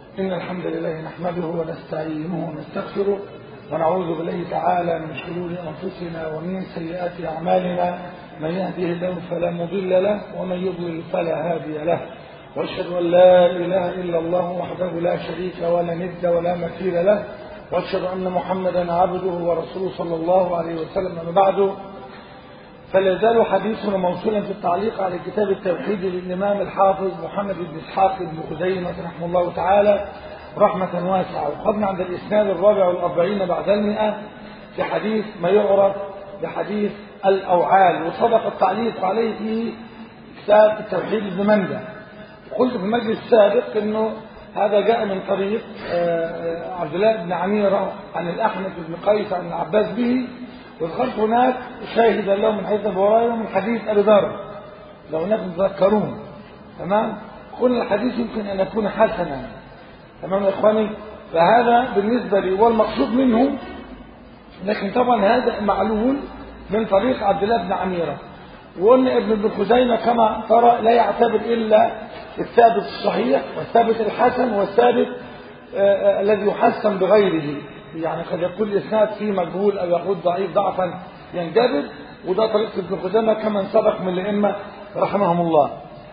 إن الحمد لله نحمده ونستعينه ونستغفره ونعوذ بالله تعالى من شرور أنفسنا ومن سيئات أعمالنا من يهده الله فلا مضل له ومن يضلل فلا هادي له واشهد أن لا إله إلا الله وحده لا شريك ولا ند ولا مثيل له واشهد أن محمدا عبده ورسوله صلى الله عليه وسلم أما بعد فلا يزال حديثنا موصولا في التعليق على كتاب التوحيد للإمام الحافظ محمد بن إسحاق بن خزيمة رحمه الله تعالى رحمة واسعة وقفنا عند الإسناد الرابع والأربعين بعد المئة في حديث ما يعرف بحديث الأوعال وسبق التعليق عليه في كتاب التوحيد ابن مندى قلت في المجلس السابق أنه هذا جاء من طريق عبد الله بن عميرة عن الأحنف بن قيس عن العباس به وذكرت هناك شاهدا له من حديث ابو هريره من حديث ابي ذر لو هناك تذكرون تمام قلنا الحديث يمكن ان يكون حسنا تمام يا اخواني فهذا بالنسبه لي والمقصود منه لكن طبعا هذا معلول من طريق عبد الله بن عميره وقلنا ابن ابن خزيمه كما ترى لا يعتبر الا الثابت الصحيح والثابت الحسن والثابت آه الذي يحسن بغيره يعني قد يكون الاسناد فيه مجهول او يقول ضعيف ضعفا ينجبر وده طريقه ابن خزيمه كمن سبق من الائمه رحمهم الله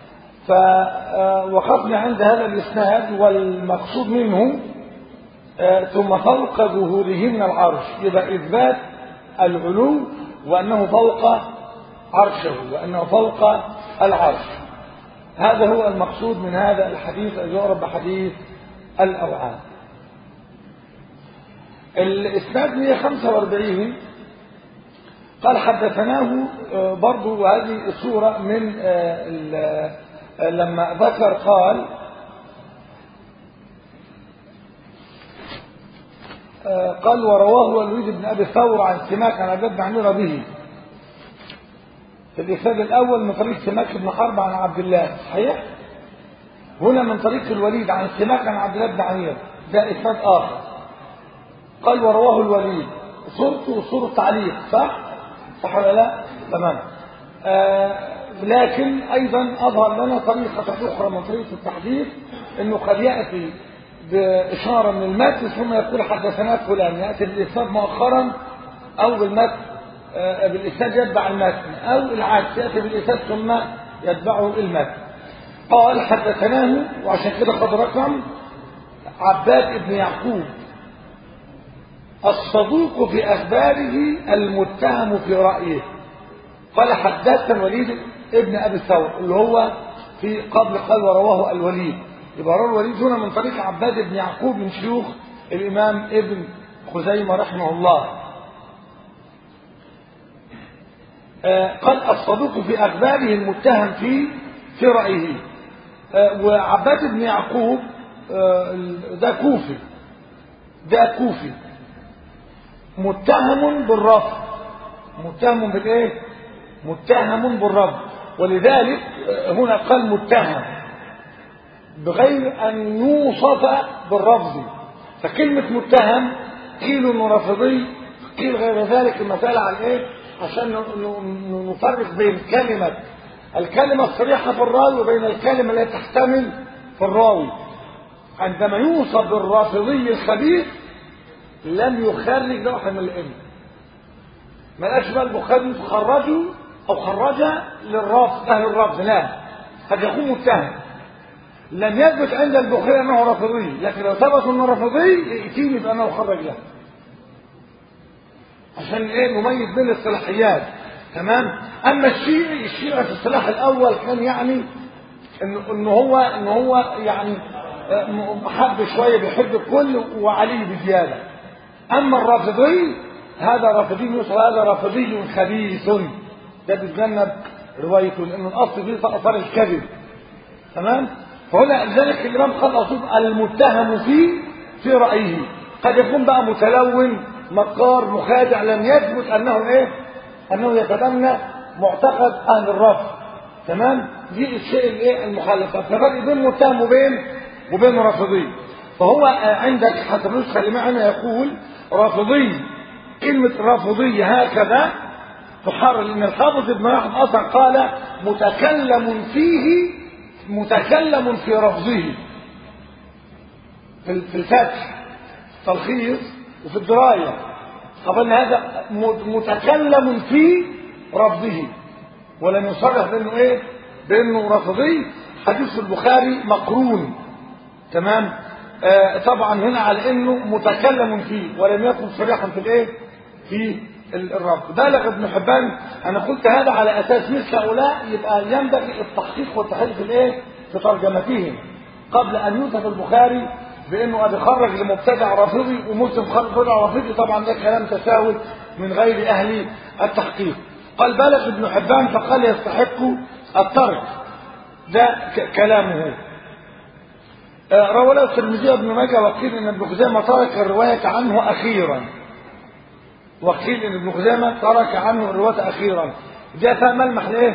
فوقفنا عند هذا الاسناد والمقصود منه ثم فوق ظهورهن العرش يبقى اثبات العلو وانه فوق عرشه وانه فوق العرش هذا هو المقصود من هذا الحديث الذي يعرف بحديث الاوعاد الإسناد 145 قال حدثناه برضو وهذه الصورة من لما ذكر قال قال ورواه الوليد بن أبي ثور عن سماك عن عبد بن عميرة به في الإسناد الأول من طريق سماك بن حرب عن عبد الله صحيح؟ هنا من طريق الوليد عن سماك عن عبد الله بن عمير ده إسناد آخر قال ورواه الوليد صورته صورة تعليق صح؟ صح ولا لا؟ تمام آه لكن أيضا أظهر لنا طريقة أخرى من طريقة التحديث أنه قد يأتي بإشارة من المتن ثم يقول حدثنا فلان يأتي بالإسناد مؤخرا أو بالمتن آه بالإسناد يتبع المتن أو العكس يأتي بالإسناد ثم يتبعه المتن قال حدثناه وعشان كده قد رقم عباد بن يعقوب الصدوق في أخباره المتهم في رأيه قال حدثنا الوليد ابن أبي الثور اللي هو في قبل قال ورواه الوليد يبقى رواه الوليد هنا من طريق عباد بن يعقوب من شيوخ الإمام ابن خزيمة رحمه الله آه قال الصدوق في أخباره المتهم في في رأيه آه وعباد بن يعقوب آه ده كوفي ده كوفي متهم بالرفض متهم بالايه متهم بالرفض ولذلك هنا قال متهم بغير ان يوصف بالرفض فكلمة متهم قيل انه رافضي قيل غير ذلك المسألة على ايه عشان نفرق بين كلمة الكلمة الصريحة في الراوي وبين الكلمة التي تحتمل في الراوي عندما يوصف بالرافضي الخبيث لم يخرج لوحا من العلم ما لقاش بقى البخاري خرجه او خرج للرفض اهل الرفض لا قد يكون متهم لم يثبت عند البخاري انه رافضي لكن لو ثبت انه رافضي ياتيني بانه خرج له عشان ايه نميز بين الصلاحيات تمام اما الشيعي الشيعي في الصلاح الاول كان يعني انه ان هو ان هو يعني محب شويه بيحب الكل وعليه بزياده أما الرافضي هذا رافضي يوصل هذا رافضي خبيث ده بيتجنب روايته لأن الأصل فيه أثار الكذب تمام فهنا لذلك الإمام قال أصول المتهم فيه في رأيه قد يكون بقى متلون مكار مخادع لم يثبت أنه إيه أنه يتبنى معتقد أهل الرفض تمام دي الشيء الايه المخالفه ففرق بين متهم وبين وبين رافضي فهو عندك حتى النسخه اللي معنا يقول رافضي كلمه رافضي هكذا تحرر لان الحافظ ابن رحم اصلا قال متكلم فيه متكلم في رفضه في في الفتح تلخيص وفي الدراية طب ان هذا متكلم في ربه ولم يصرح بانه ايه بانه رافضي حديث البخاري مقرون تمام آه طبعا هنا على انه متكلم فيه ولم يكن صريحا في الايه في الرب بالغ ابن حبان انا قلت هذا على اساس مثل هؤلاء يبقى ينبغي التحقيق والتحقيق في الايه في ترجمتهم قبل ان يوصف البخاري بانه قد خرج لمبتدع رافضي ومسلم خرج مبتدع رافضي طبعا ده كلام تساهل من غير اهل التحقيق قال بالغ ابن حبان فقال يستحق الترك ده كلامه آه روى له الترمذي ابن ماجه وقيل ان ابن خزيمه ترك الروايه عنه اخيرا وقيل ان ابن خزيمه ترك عنه الروايه اخيرا ده فيها ملمح لايه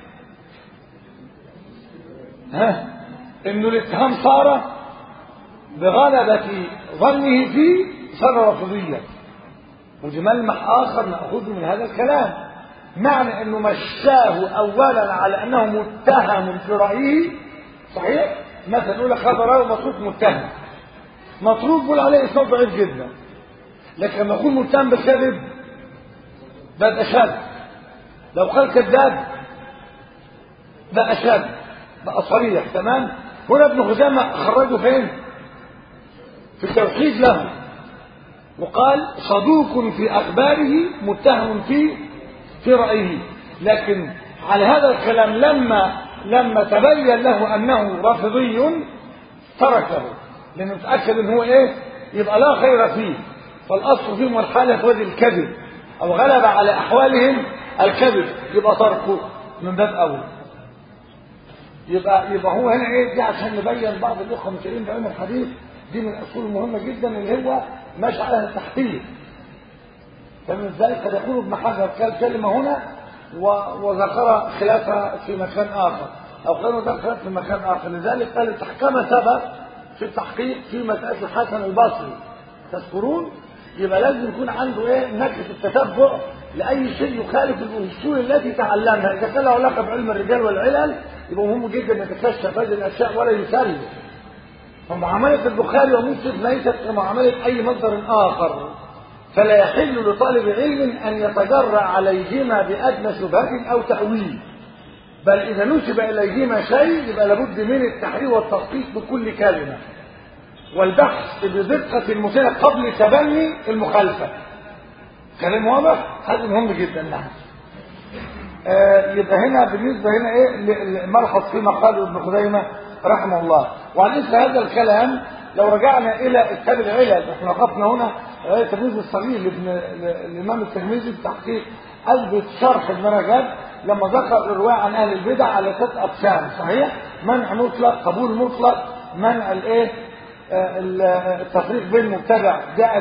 ها انه الاتهام صار بغلبة ظنه فيه صار رفضيا ودي ملمح آخر نأخذه من هذا الكلام معنى أنه مشاه أولا على أنه متهم في رأيه صحيح مثلا يقول لك هذا رأيه مطروق متهم مطروق بقول عليه إسناد ضعيف جدا لكن لما يكون متهم بالكذب بقى أشد لو قال كذاب بقى أشد بقى صريح تمام هنا ابن خزامة خرجه فين في التوحيد له وقال صدوق في أخباره متهم في في رأيه لكن على هذا الكلام لما لما تبين له أنه رافضي تركه لأنه متأكد أن هو إيه يبقى لا خير فيه فالأصل فيهم الحالة هو الكذب أو غلب على أحوالهم الكذب يبقى تركه من باب أول يبقى يبقى هو هنا ايه دي عشان نبين بعض الاخوه المسلمين بعلم الحديث دي من الاصول المهمه جدا اللي هو ماشي عليها التحقيق فمن ذلك قد يقول ابن حجر قال كلمه هنا وذكر خلافها في مكان اخر او قالوا ذكر خلاف في مكان اخر لذلك قال التحكمه سبب في التحقيق في مساله الحسن البصري تذكرون يبقى لازم يكون عنده ايه نكهه التتبع لاي شيء يخالف الاصول التي تعلمها اذا كان له علاقه بعلم الرجال والعلل يبقى مهم جدا يتكشف هذه الاشياء ولا يسلم فمعامله البخاري ومسلم ليست كمعامله اي مصدر اخر فلا يحل لطالب علم ان يتجرا عليهما بادنى شبهه او تاويل بل اذا نسب اليهما شيء يبقى لابد من التحرير والتدقيق بكل كلمه والبحث بدقه المسائل قبل تبني المخالفه كلام واضح هذا مهم جدا نعم آه يبقى هنا بالنسبه هنا ايه ملحظ فيما قاله ابن خزيمه رحمه الله وعن مثل هذا الكلام لو رجعنا الى كتاب العلل احنا وقفنا هنا التلميذ الصغير لابن الامام الترمذي بتحقيق اثبت شرح ابن رجب لما ذكر الروايه عن اهل البدع على ثلاث اقسام صحيح منع مطلق قبول مطلق منع الايه التفريق بين مبتدع جاء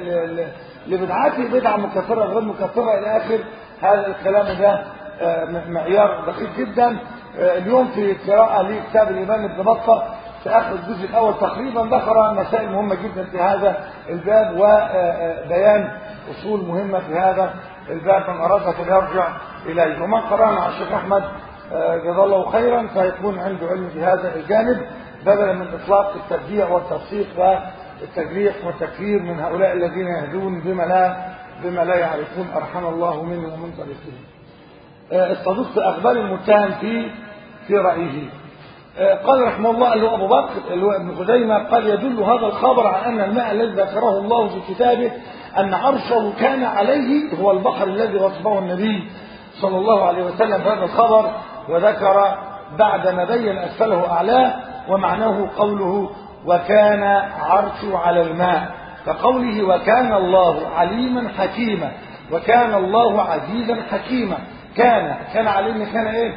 لبدعته بدعه مكفره غير مكفره الى اخر هذا الكلام ده معيار دقيق جدا اليوم في قراءة لكتاب الإمام ابن بطة في آخر الجزء الأول تقريبا ذكر مسائل مهمة جدا في هذا الباب وبيان أصول مهمة في هذا الباب من أراد فليرجع إليه ومن قرأنا على الشيخ أحمد جزاه الله خيرا فيكون عنده علم في هذا الجانب بدلا من إطلاق التبديع والتفسيق والتجريح والتكفير من هؤلاء الذين يهدون بما لا بما لا يعرفون أرحم الله منهم ومن طريقهم الصدوق في أخبار المتهم في في رأيه قال رحمه الله اللي هو أبو بكر اللي هو ابن خزيمة قال يدل هذا الخبر على أن الماء الذي ذكره الله في كتابه أن عرشه كان عليه هو البحر الذي وصفه النبي صلى الله عليه وسلم في هذا الخبر وذكر بعد ما بين أسفله أعلاه ومعناه قوله وكان عرشه على الماء كقوله وكان الله عليما حكيما وكان الله عزيزا حكيما كان كان علينا كان ايه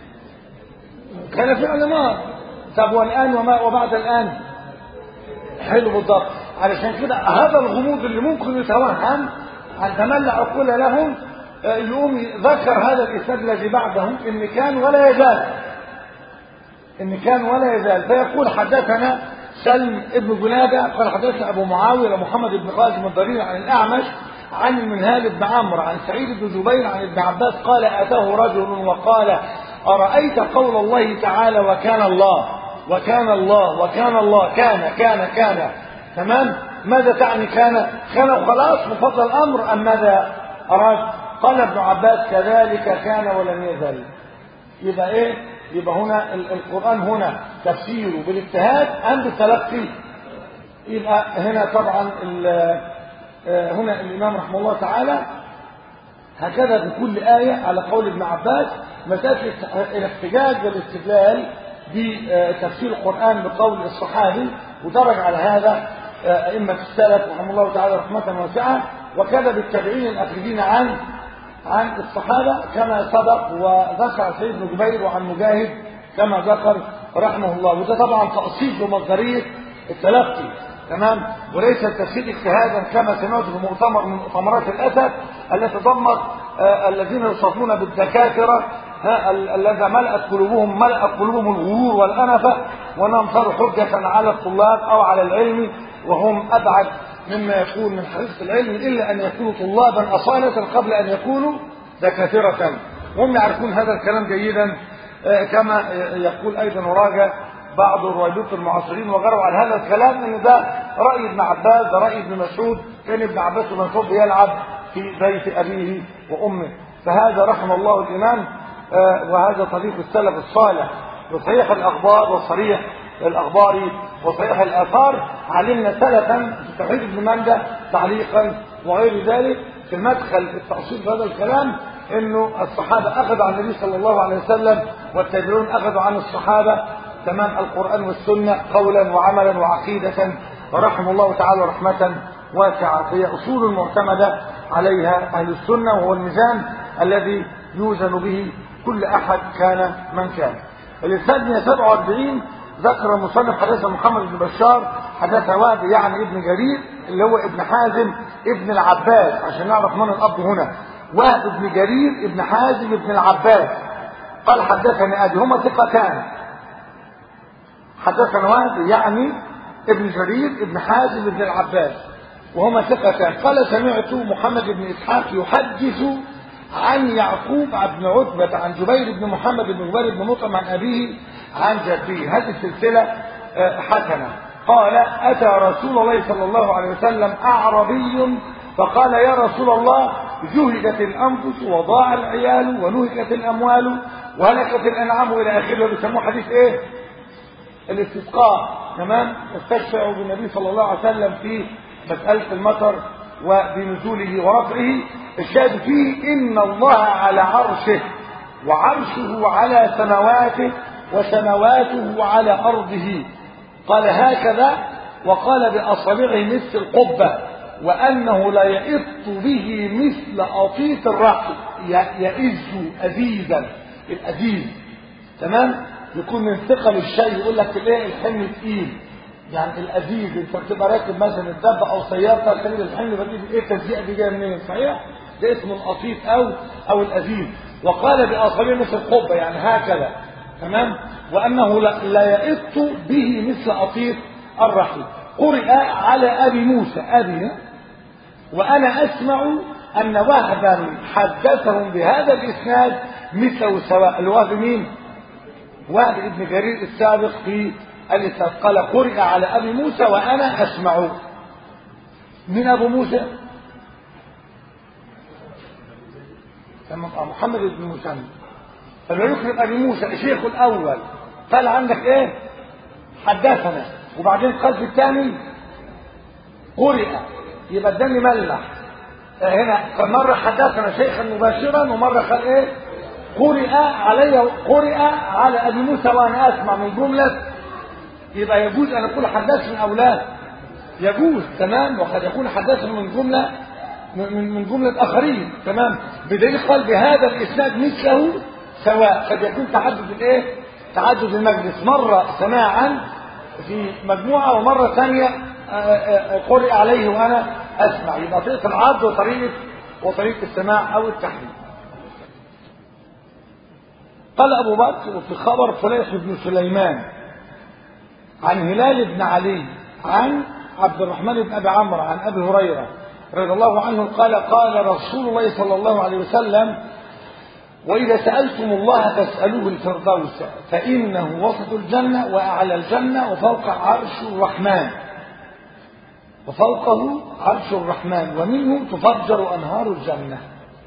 كان فعل ماض طب والان وما وبعد الان حلو بالضبط علشان كده هذا الغموض اللي ممكن يتوهم عن تملع عقول لهم يقوم ذكر هذا الاسناد الذي بعدهم ان كان ولا يزال ان كان ولا يزال فيقول حدثنا سلم ابن جنادة قال حدثنا ابو معاويه محمد بن قاسم الضرير عن الاعمش عن المنهال بن عمرو عن سعيد بن جبير عن ابن عباس قال اتاه رجل وقال ارايت قول الله تعالى وكان الله وكان الله وكان الله كان كان كان تمام ماذا تعني كان كان وخلاص مفضل الأمر أم ماذا أراد قال ابن عباس كذلك كان ولم يزل يبقى ايه يبقى هنا القرآن هنا تفسيره بالاجتهاد عند التلقي يبقى هنا طبعا هنا الإمام رحمه الله تعالى هكذا بكل آية على قول ابن عباس مسألة الاحتجاج والاستدلال بتفسير القرآن بقول الصحابي ودرج على هذا أئمة السلف رحمه الله تعالى رحمة واسعة وكذا بالتابعين الأخرجين عن عن الصحابة كما سبق وذكر سيد بن جبير وعن مجاهد كما ذكر رحمه الله وده طبعا تأصيل بمصدرية التلقي تمام وليس التفسير اجتهادا كما سمعت في مؤتمر من مؤتمرات الاسد التي ضمت آه الذين يصفون بالدكاتره الذين ملأت قلوبهم ملأت قلوبهم الغرور والأنفة وأنهم صاروا حجة على الطلاب أو على العلم وهم أبعد مما يكون من حرص العلم إلا أن يكونوا طلابا أصالة قبل أن يكونوا دكاترة وهم يعرفون هذا الكلام جيدا آه كما يقول أيضا وراجع بعض الرويبط المعاصرين وجروا على هذا الكلام ان ده راي ابن عباس ده راي ابن مسعود كان ابن عباس بن مسعود بيلعب في بيت ابيه وامه فهذا رحم الله الامام آه وهذا طريق السلف الصالح وصحيح الاخبار وصريح الاخبار وصحيح الاثار علمنا سلفا في توحيد ابن مندى تعليقا وغير ذلك في المدخل التأصيل في هذا الكلام انه الصحابه اخذوا عن النبي صلى الله عليه وسلم والتابعون اخذوا عن الصحابه تمام القرآن والسنة قولا وعملا وعقيدة ورحم الله تعالى رحمة واسعة هي أصول معتمدة عليها أهل السنة وهو الميزان الذي يوزن به كل أحد كان من كان الإنسان 147 ذكر المصنف حدث محمد بن بشار حدث واد يعني ابن جرير اللي هو ابن حازم ابن العباس عشان نعرف من الأب هنا وهب ابن جرير ابن حازم ابن العباس قال حدثني أبي هما ثقتان حدثنا وهب يعني ابن جرير ابن حازم ابن العباس وهما ثقتان قال سمعت محمد بن اسحاق يحدث عن يعقوب بن عتبة عن جبير بن محمد بن جبير بن مطعم عن أبيه عن جده هذه السلسلة حسنة قال أتى رسول الله صلى الله عليه وسلم أعربي فقال يا رسول الله جهدت الأنفس وضاع العيال ونهكت الأموال وهلكت الأنعام إلى آخره بيسموه حديث إيه؟ الاستسقاء تمام استشفعوا بالنبي صلى الله عليه وسلم في مسألة المطر وبنزوله ورفعه الشاهد فيه إن الله على عرشه وعرشه على سماواته وسماواته على أرضه قال هكذا وقال بأصابعه مثل القبة وأنه لا يئط به مثل أطيط الرحل يئز أزيزا الأزيز تمام يكون من ثقل الشيء يقول لك الايه الحمل تقيل يعني الازيز انت بتبقى راكب مثلا الدبه او سيارتك تلاقي الحمل بتجيب ايه التزييق دي جايه منين صحيح ده اسمه القطيف او او الازيز وقال باصابعه مثل القبه يعني هكذا تمام وانه لا, لا يئط به مثل قطيف الرحل قرئ على ابي موسى ابي وانا اسمع ان وهبا حدثهم بهذا الاسناد مثله سواء الوهب مين وهب ابن جرير السابق في الإسناد قال قرئ على أبي موسى وأنا أسمع من أبو موسى محمد بن مسلم فلما يكرم أبي موسى الشيخ الأول قال عندك إيه حدثنا وبعدين قال في الثاني قرئ يبقى الدم ملح هنا مرة حدثنا شيخا مباشرا ومرة قال إيه قرئ علي قرئ على ابي موسى وانا اسمع من جمله يبقى يجوز ان اقول حدثني او لا يجوز تمام وقد يكون حدثني من جمله من من جمله اخرين تمام بدليل قال بهذا الاسناد مثله سواء قد يكون تعدد الايه تعدد المجلس مره سماعا في مجموعه ومره ثانيه قرئ عليه وانا اسمع يبقى طريقه العرض وطريقه وطريقه السماع او التحليل قال أبو بكر وفي خبر فليح بن سليمان عن هلال بن علي عن عبد الرحمن بن أبي عمرو عن أبي هريرة رضي الله عنه قال قال رسول الله صلى الله عليه وسلم وإذا سألتم الله فاسألوه الفردوس فإنه وسط الجنة وأعلى الجنة وفوق عرش الرحمن وفوقه عرش الرحمن ومنه تفجر أنهار الجنة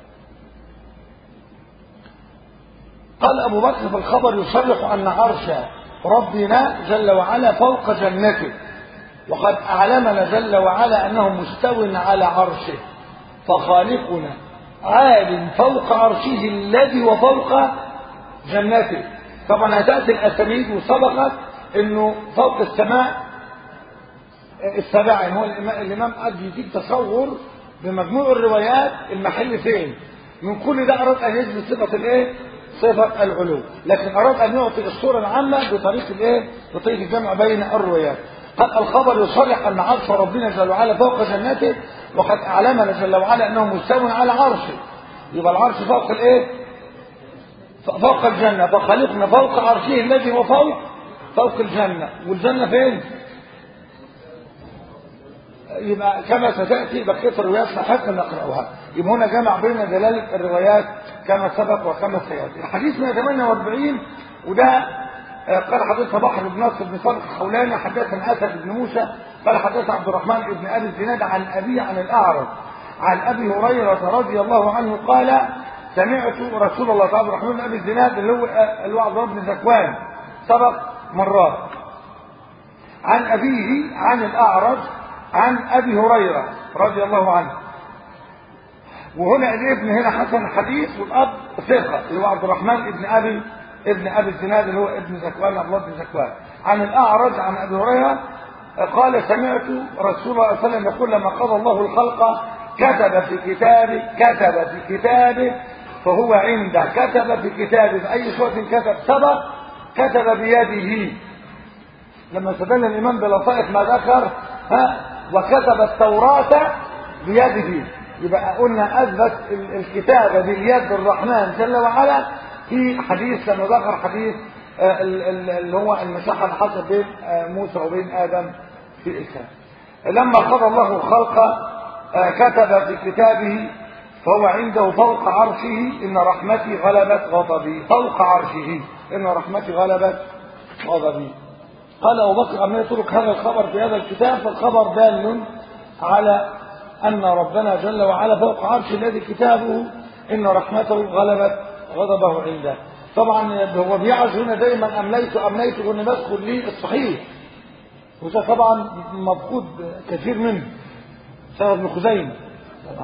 قال أبو بكر في الخبر يصرح أن عرش ربنا جل وعلا فوق جنته وقد أعلمنا جل وعلا أنه مستو على عرشه فخالقنا عال فوق عرشه الذي وفوق جنته طبعا هتأتي الأسانيد وسبقت أنه فوق السماء السبع هو الإمام قد يديك تصور بمجموع الروايات المحل فين من كل ده أراد أن يثبت صفة الإيه؟ صفة العلو لكن أراد أن يعطي الصورة العامة بطريقة الإيه؟ بطريقة الجمع بين الروايات قد الخبر يصرح أن عرش ربنا جل وعلا فوق جنته وقد أعلمنا جل وعلا أنه مستو على عرشه يبقى العرش فوق الإيه؟ فوق الجنة فخلقنا فوق عرشه الذي هو فوق فوق الجنة والجنة فين؟ يبقى كما ستأتي بقية الروايات لاحقا نقرأها يبقى هنا جمع بين دلالة الروايات كما سبق وكما سيأتي الحديث 148 وده قال حدثنا بحر بن نصر بن صالح الخولاني حدثنا اسد بن موسى قال حدثنا عبد الرحمن بن ابي الزناد عن ابي عن الاعرج عن ابي هريره رضي الله عنه قال سمعت رسول الله تعالى الرحمن بن ابي الزناد اللي هو اللي هو عبد الله بن زكوان سبق مرات عن ابيه عن الاعرج عن ابي هريره رضي الله عنه وهنا الابن هنا حسن الحديث والاب ثقه اللي هو عبد الرحمن بن ابي ابن ابي الزناد اللي هو ابن زكوان عبد الله بن زكوان عن الاعرج عن ابي هريره قال سمعت رسول الله صلى الله عليه وسلم يقول لما قضى الله الخلق كتب في كتابه كتب في كتابه فهو عنده كتب في كتابه في اي صوت كتب سبق كتب بيده لما استدل الامام بلطائف ما ذكر ها وكتب التوراه بيده يبقى قلنا اثبت الكتابه باليد الرحمن جل وعلا في حديث لما ذكر حديث اللي هو المساحه اللي حصل بين موسى وبين ادم في الكهف لما قضى الله الخلق كتب في كتابه فهو عنده فوق عرشه ان رحمتي غلبت غضبي فوق عرشه ان رحمتي غلبت غضبي قال ابو بكر عما يترك هذا الخبر في هذا الكتاب فالخبر دال على ان ربنا جل وعلا فوق عرش الذي كتابه ان رحمته غلبت غضبه عنده طبعا هو بيعز هنا دايما امليت امليت وان بدخل لي الصحيح وده طبعا مفقود كثير منه سبب ابن خزيمه طبعا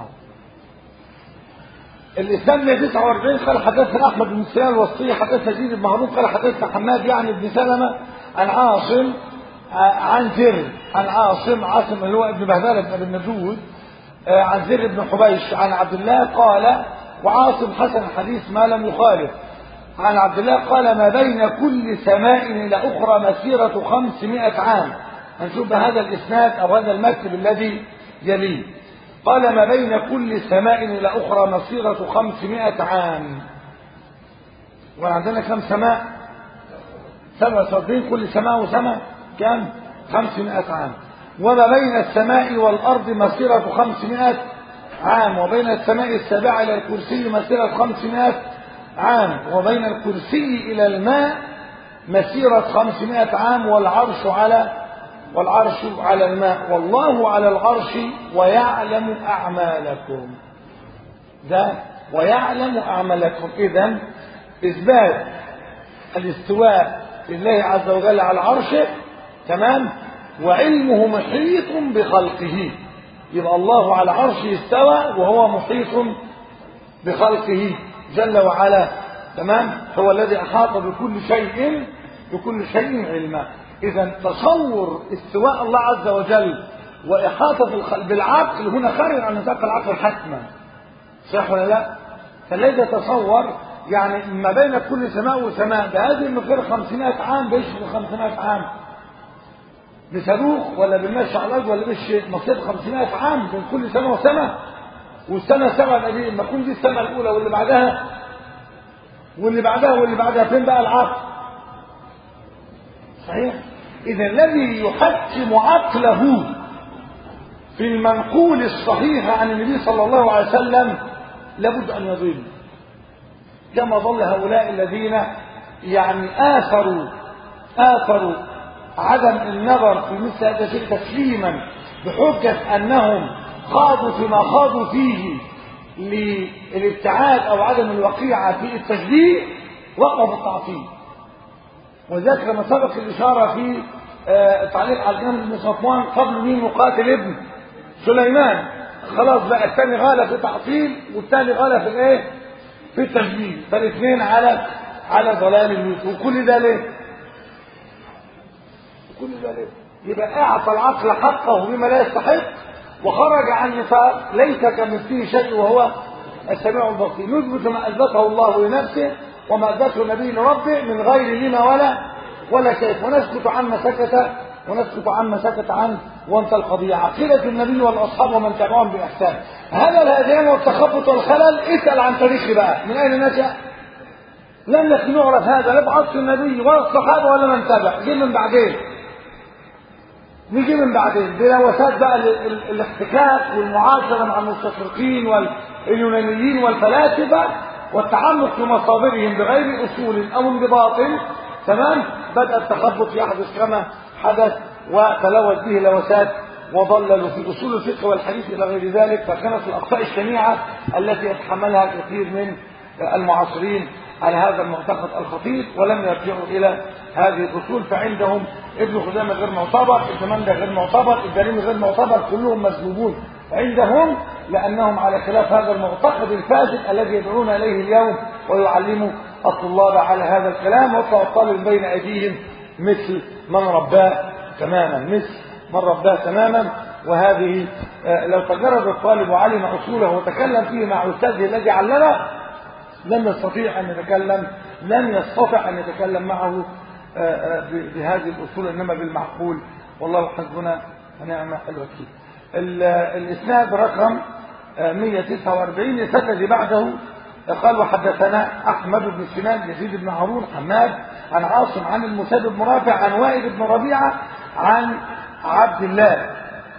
الاسلام 149 قال حدثنا احمد بن سلال الوصي حدثنا يزيد بن هارون قال حدثنا حماد يعني بن سلمه عن عاصم عن زر عن عاصم عاصم اللي هو ابن بهدله بن ابي النجود عن زر بن حبيش عن عبد الله قال وعاصم حسن الحديث ما لم يخالف عن عبد الله قال ما بين كل سماء إلى أخرى مسيرة خمسمائة عام هنشوف هذا الإسناد أو هذا المكتب الذي يليه قال ما بين كل سماء إلى أخرى مسيرة خمسمائة عام وعندنا كم سماء سبع صدين كل سماء وسماء كم خمسمائة عام وما بين السماء والأرض مسيرة خمسمائة عام وبين السماء السابعة إلى الكرسي مسيرة خمسمائة عام وبين الكرسي إلى الماء مسيرة خمسمائة عام والعرش على والعرش على الماء والله على العرش ويعلم أعمالكم ده ويعلم أعمالكم إذا إثبات الاستواء لله عز وجل على عرشه تمام وعلمه محيط بخلقه يبقى الله على عرشه استوى وهو محيط بخلقه جل وعلا تمام هو الذي احاط بكل شيء بكل شيء علما اذا تصور استواء الله عز وجل واحاطه الخلق بالعقل هنا خارج عن نطاق العقل حتما صح ولا لا فالذي يتصور يعني ما بين كل سماء وسماء بهذه المقدار 500 عام بيشبه 500 عام بصاروخ ولا بالمشي على الارض ولا مش مصير 500 عام بين كل سنه وسنه والسنه السبعه دي لما تكون دي السنه الاولى واللي بعدها واللي بعدها واللي بعدها فين بقى العقل صحيح اذا الذي يحكم عقله في المنقول الصحيح عن النبي صلى الله عليه وسلم لابد ان يضل كما ظل هؤلاء الذين يعني آثروا آثروا عدم النظر في مثل هذا الشيء تسليما بحجة أنهم خاضوا فيما خاضوا فيه للابتعاد أو عدم الوقيعة في التشبيه وقعوا في التعطيل وذلك لما سبق الإشارة في آه تعليق على الجانب بن صفوان قبل مين مقاتل ابن سليمان خلاص بقى الثاني غالى في التعطيل والثاني غالى في الايه في التشبيه فالاثنين على على ضلال الموت وكل ده ليه كل ده ليه يبقى اعطى العقل حقه بما لا يستحق وخرج عن نفاق ليس كمثله شيء وهو السميع البصير نثبت ما اثبته الله لنفسه وما اثبته النبي لربه من غير لما ولا ولا كيف ونسكت عما سكت ونسكت عما سكت عنه وانت القضية عقيدة النبي والأصحاب ومن تبعهم بإحسان هذا الهذيان والتخبط والخلل اسأل عن تاريخ بقى من أين نشأ لم يكن يعرف هذا لا بعصر النبي ولا الصحابة ولا من تبع جه من بعدين نيجي من بعدين بلوثات بقى الاحتكاك والمعاشرة مع المستشرقين واليونانيين والفلاسفة والتعمق في مصادرهم بغير أصول أو انضباط تمام بدأ التخبط يحدث كما حدث وتلوث به لوثات وضللوا في أصول الفقه والحديث إلى غير ذلك فكانت الأخطاء الشنيعة التي يتحملها كثير من المعاصرين على هذا المعتقد الخطير ولم يرجعوا إلى هذه الأصول فعندهم ابن خزامة غير معتبر ابن مندى غير معتبر الدارمي غير معتبر كلهم مسلوبون عندهم لأنهم على خلاف هذا المعتقد الفاسد الذي يدعون إليه اليوم ويعلموا الطلاب على هذا الكلام ويطلع الطالب بين أيديهم مثل من رباه تماما مثل من رباه تماما وهذه لو تجرد الطالب وعلم أصوله وتكلم فيه مع أستاذه الذي علمه لم يستطيع أن يتكلم لن يستطع أن يتكلم معه بهذه الأصول إنما بالمعقول والله حسبنا ونعم الوكيل الإسناد رقم 149 الإسناد الذي بعده قال وحدثنا أحمد بن سنان يزيد بن هارون حماد عن عاصم عن المساد بن رافع عن وائل بن ربيعة عن عبد الله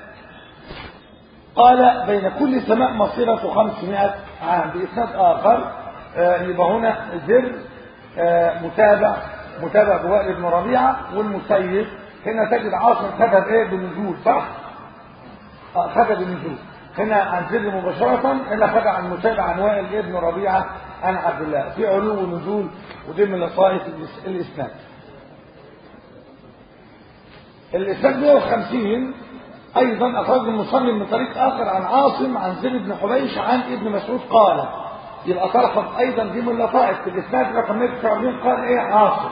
قال بين كل سماء مصيرة 500 عام بإسناد آخر يبقى هنا زر متابع متابع بوائل بن ربيعة والمسيب هنا تجد عاصم كتب ايه بنزول صح؟ اه كتب النزول هنا عن زر مباشرة هنا كتب عن متابع عن وائل ابن ربيعة عن عبد الله في علو ونزول ودي من لطائف الاسناد الاسناد 150 ايضا اخرج المصنف من طريق اخر عن عاصم عن زر بن حبيش عن ابن مسعود قال يبقى تلحظ ايضا دي من لطائف في الاسناد رقم 149 قال ايه عاصم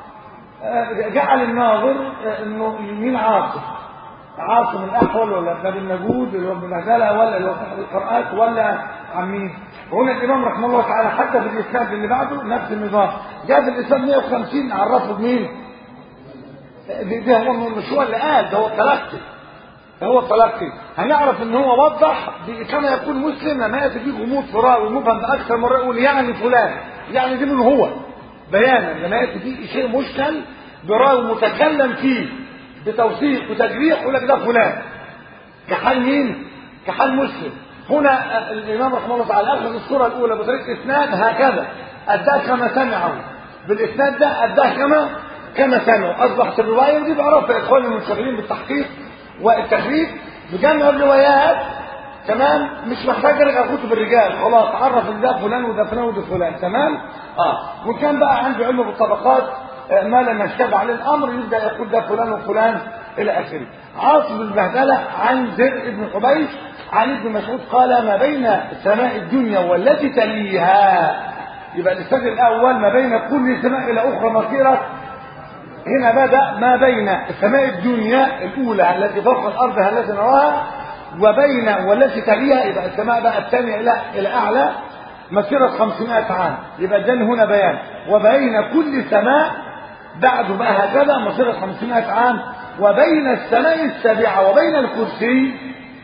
جعل الناظر انه مين عاصم عاصم الاحول ولا ابن النجود اللي هو ابن مهدله ولا اللي هو صاحب القراءات ولا عن مين هنا الامام رحمه الله تعالى حتى في الاسناد اللي بعده نفس النظام جاب الاسناد 150 عرفه بمين ده هو مش هو اللي قال ده هو التلقي ده هو التلقي هنعرف ان هو وضح كما يكون مسلم لما ياتي فيه غموض في راوي مفهم باكثر مره يقول يعني فلان يعني دي من هو بيانا لما ياتي فيه شيء مشكل براوي متكلم فيه بتوثيق وتجريح يقول لك ده فلان كحال مين؟ كحال مسلم هنا الامام رحمه الله تعالى اخذ الصوره الاولى بطريقه اسناد هكذا اداه كما سمعه بالاسناد ده اداه كما كما سمعه اصبحت الروايه ودي بعرفها اخواني المنشغلين بالتحقيق والتخريج بجمع الروايات تمام مش محتاج ارجع كتب الرجال خلاص عرف ان ده فلان وده فلان وده فلان تمام اه وكان بقى عنده علم بالطبقات آه ما لما اشتبه عليه الامر يبدا يقول ده فلان وفلان الى اخره عاصم البهدله عن زر ابن حبيش عن ابن مسعود قال ما بين سماء الدنيا والتي تليها يبقى الاستاذ الاول ما بين كل سماء الى اخرى مسيره هنا بدا ما بين سماء الدنيا الاولى التي فوق الارض التي نراها وبين والتي تليها يبقى السماء بقى الثانيه الى الى اعلى مسيره 500 عام يبقى ده هنا بيان وبين كل سماء بعد بقى هكذا مسيره 500 عام وبين السماء السابعه وبين الكرسي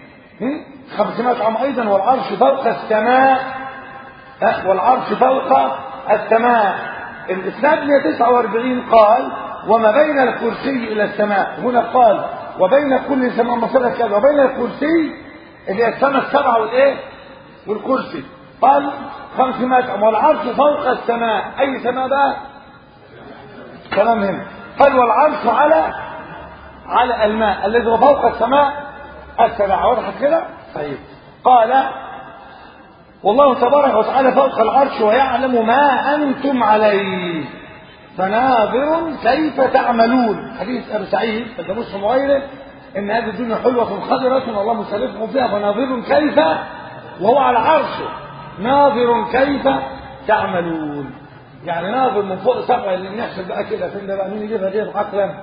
500 عام ايضا والعرش فوق السماء والعرش فوق السماء الاسناد 149 قال وما بين الكرسي الى السماء هنا قال وبين كل سماء مسيره كذا وبين الكرسي اللي هي السماء السبعه والايه والكرسي قال 500 عام والعرش فوق السماء اي سماء بقى كلام هنا قال والعرش على على الماء الذي هو فوق السماء السبع وضحت كده طيب قال والله تبارك وتعالى فوق العرش ويعلم ما انتم عليه فناظر كيف تعملون حديث ابي سعيد عند مسلم وغيره ان هذه الدنيا حلوه خضره والله مسلفكم فيها فناظر كيف وهو على عرشه ناظر كيف تعملون يعني ناظر من فوق سبع اللي بنحسب بقى كده فين ده بقى مين يجيبها دي عقلا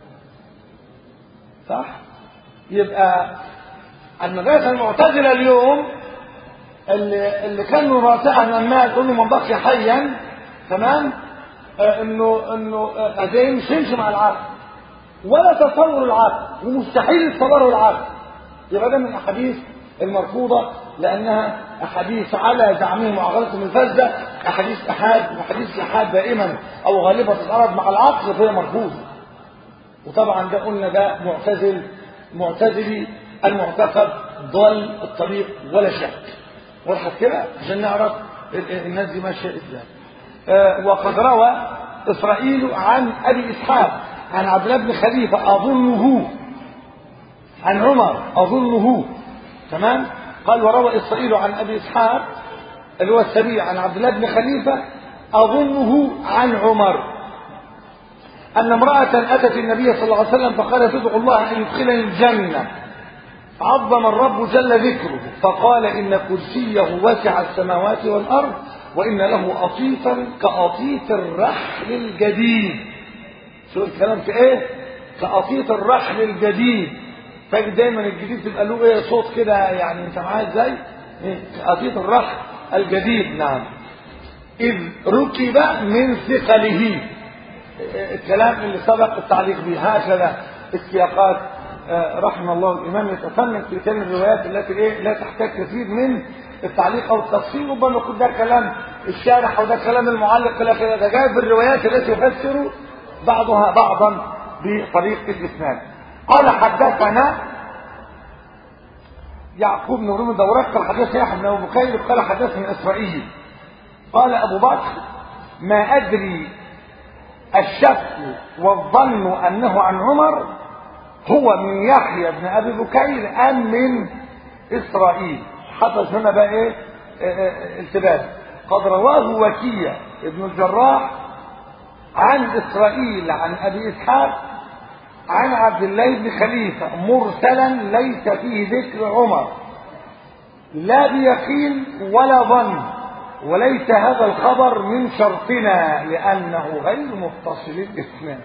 صح يبقى المدرسه المعتزله اليوم اللي اللي كانوا راسعا الناس يقولوا من بقي حيا تمام آه انه انه آه زي مش يمشي مع العقل ولا تصور العقل ومستحيل تصوره العقل يبقى ده من الاحاديث المرفوضه لانها احاديث على زعمهم وعقلتهم الفاسده احاديث احاد وحديث احاد دائما او غالبه تتعرض مع العقل فهي مرفوضه وطبعا ده قلنا ده معتزل معتزلي المعتقد ضل الطريق ولا شك وضحت كده عشان نعرف الناس دي ماشيه ازاي آه وقد روى اسرائيل عن ابي اسحاق عن عبد الله بن خليفه اظنه عن عمر اظنه تمام قال وروى اسرائيل عن ابي اسحاق اللي هو السبيع عن عبد الله بن خليفه اظنه عن عمر ان امراه اتت النبي صلى الله عليه وسلم فقالت ادعو الله ان يدخلني الجنه عظم الرب جل ذكره فقال إن كرسيه وسع السماوات والأرض وإن له أطيفا كأطيف الرحل الجديد شو الكلام في إيه؟ كأطيف الرحل الجديد فاجد دايما الجديد تبقى له إيه صوت كده يعني أنت معايا إزاي؟ إيه؟ كأطيف الرحل الجديد نعم إذ ركب من ثقله الكلام اللي سبق التعليق به هكذا السياقات رحم الله الإمام يتفنن في كلام الروايات التي إيه لا تحتاج كثير من التعليق أو التفصيل ربما يكون ده كلام الشارح أو ده كلام المعلق إلى آخره ده جاي في الروايات التي يفسر بعضها بعضا بطريق الإسناد قال حدثنا يعقوب بن رومي دورات قال حدثنا يحيى بن أبو بكير قال حدثنا إسرائيل قال أبو بكر ما أدري الشك والظن أنه عن عمر هو من يحيى بن ابي بكير ام من اسرائيل حدث هنا بقى ايه التباس قد رواه وكيع ابن الجراح عن اسرائيل عن ابي اسحاق عن عبد الله بن خليفه مرسلا ليس فيه ذكر عمر لا بيقين ولا ظن وليس هذا الخبر من شرطنا لانه غير متصل الاسناد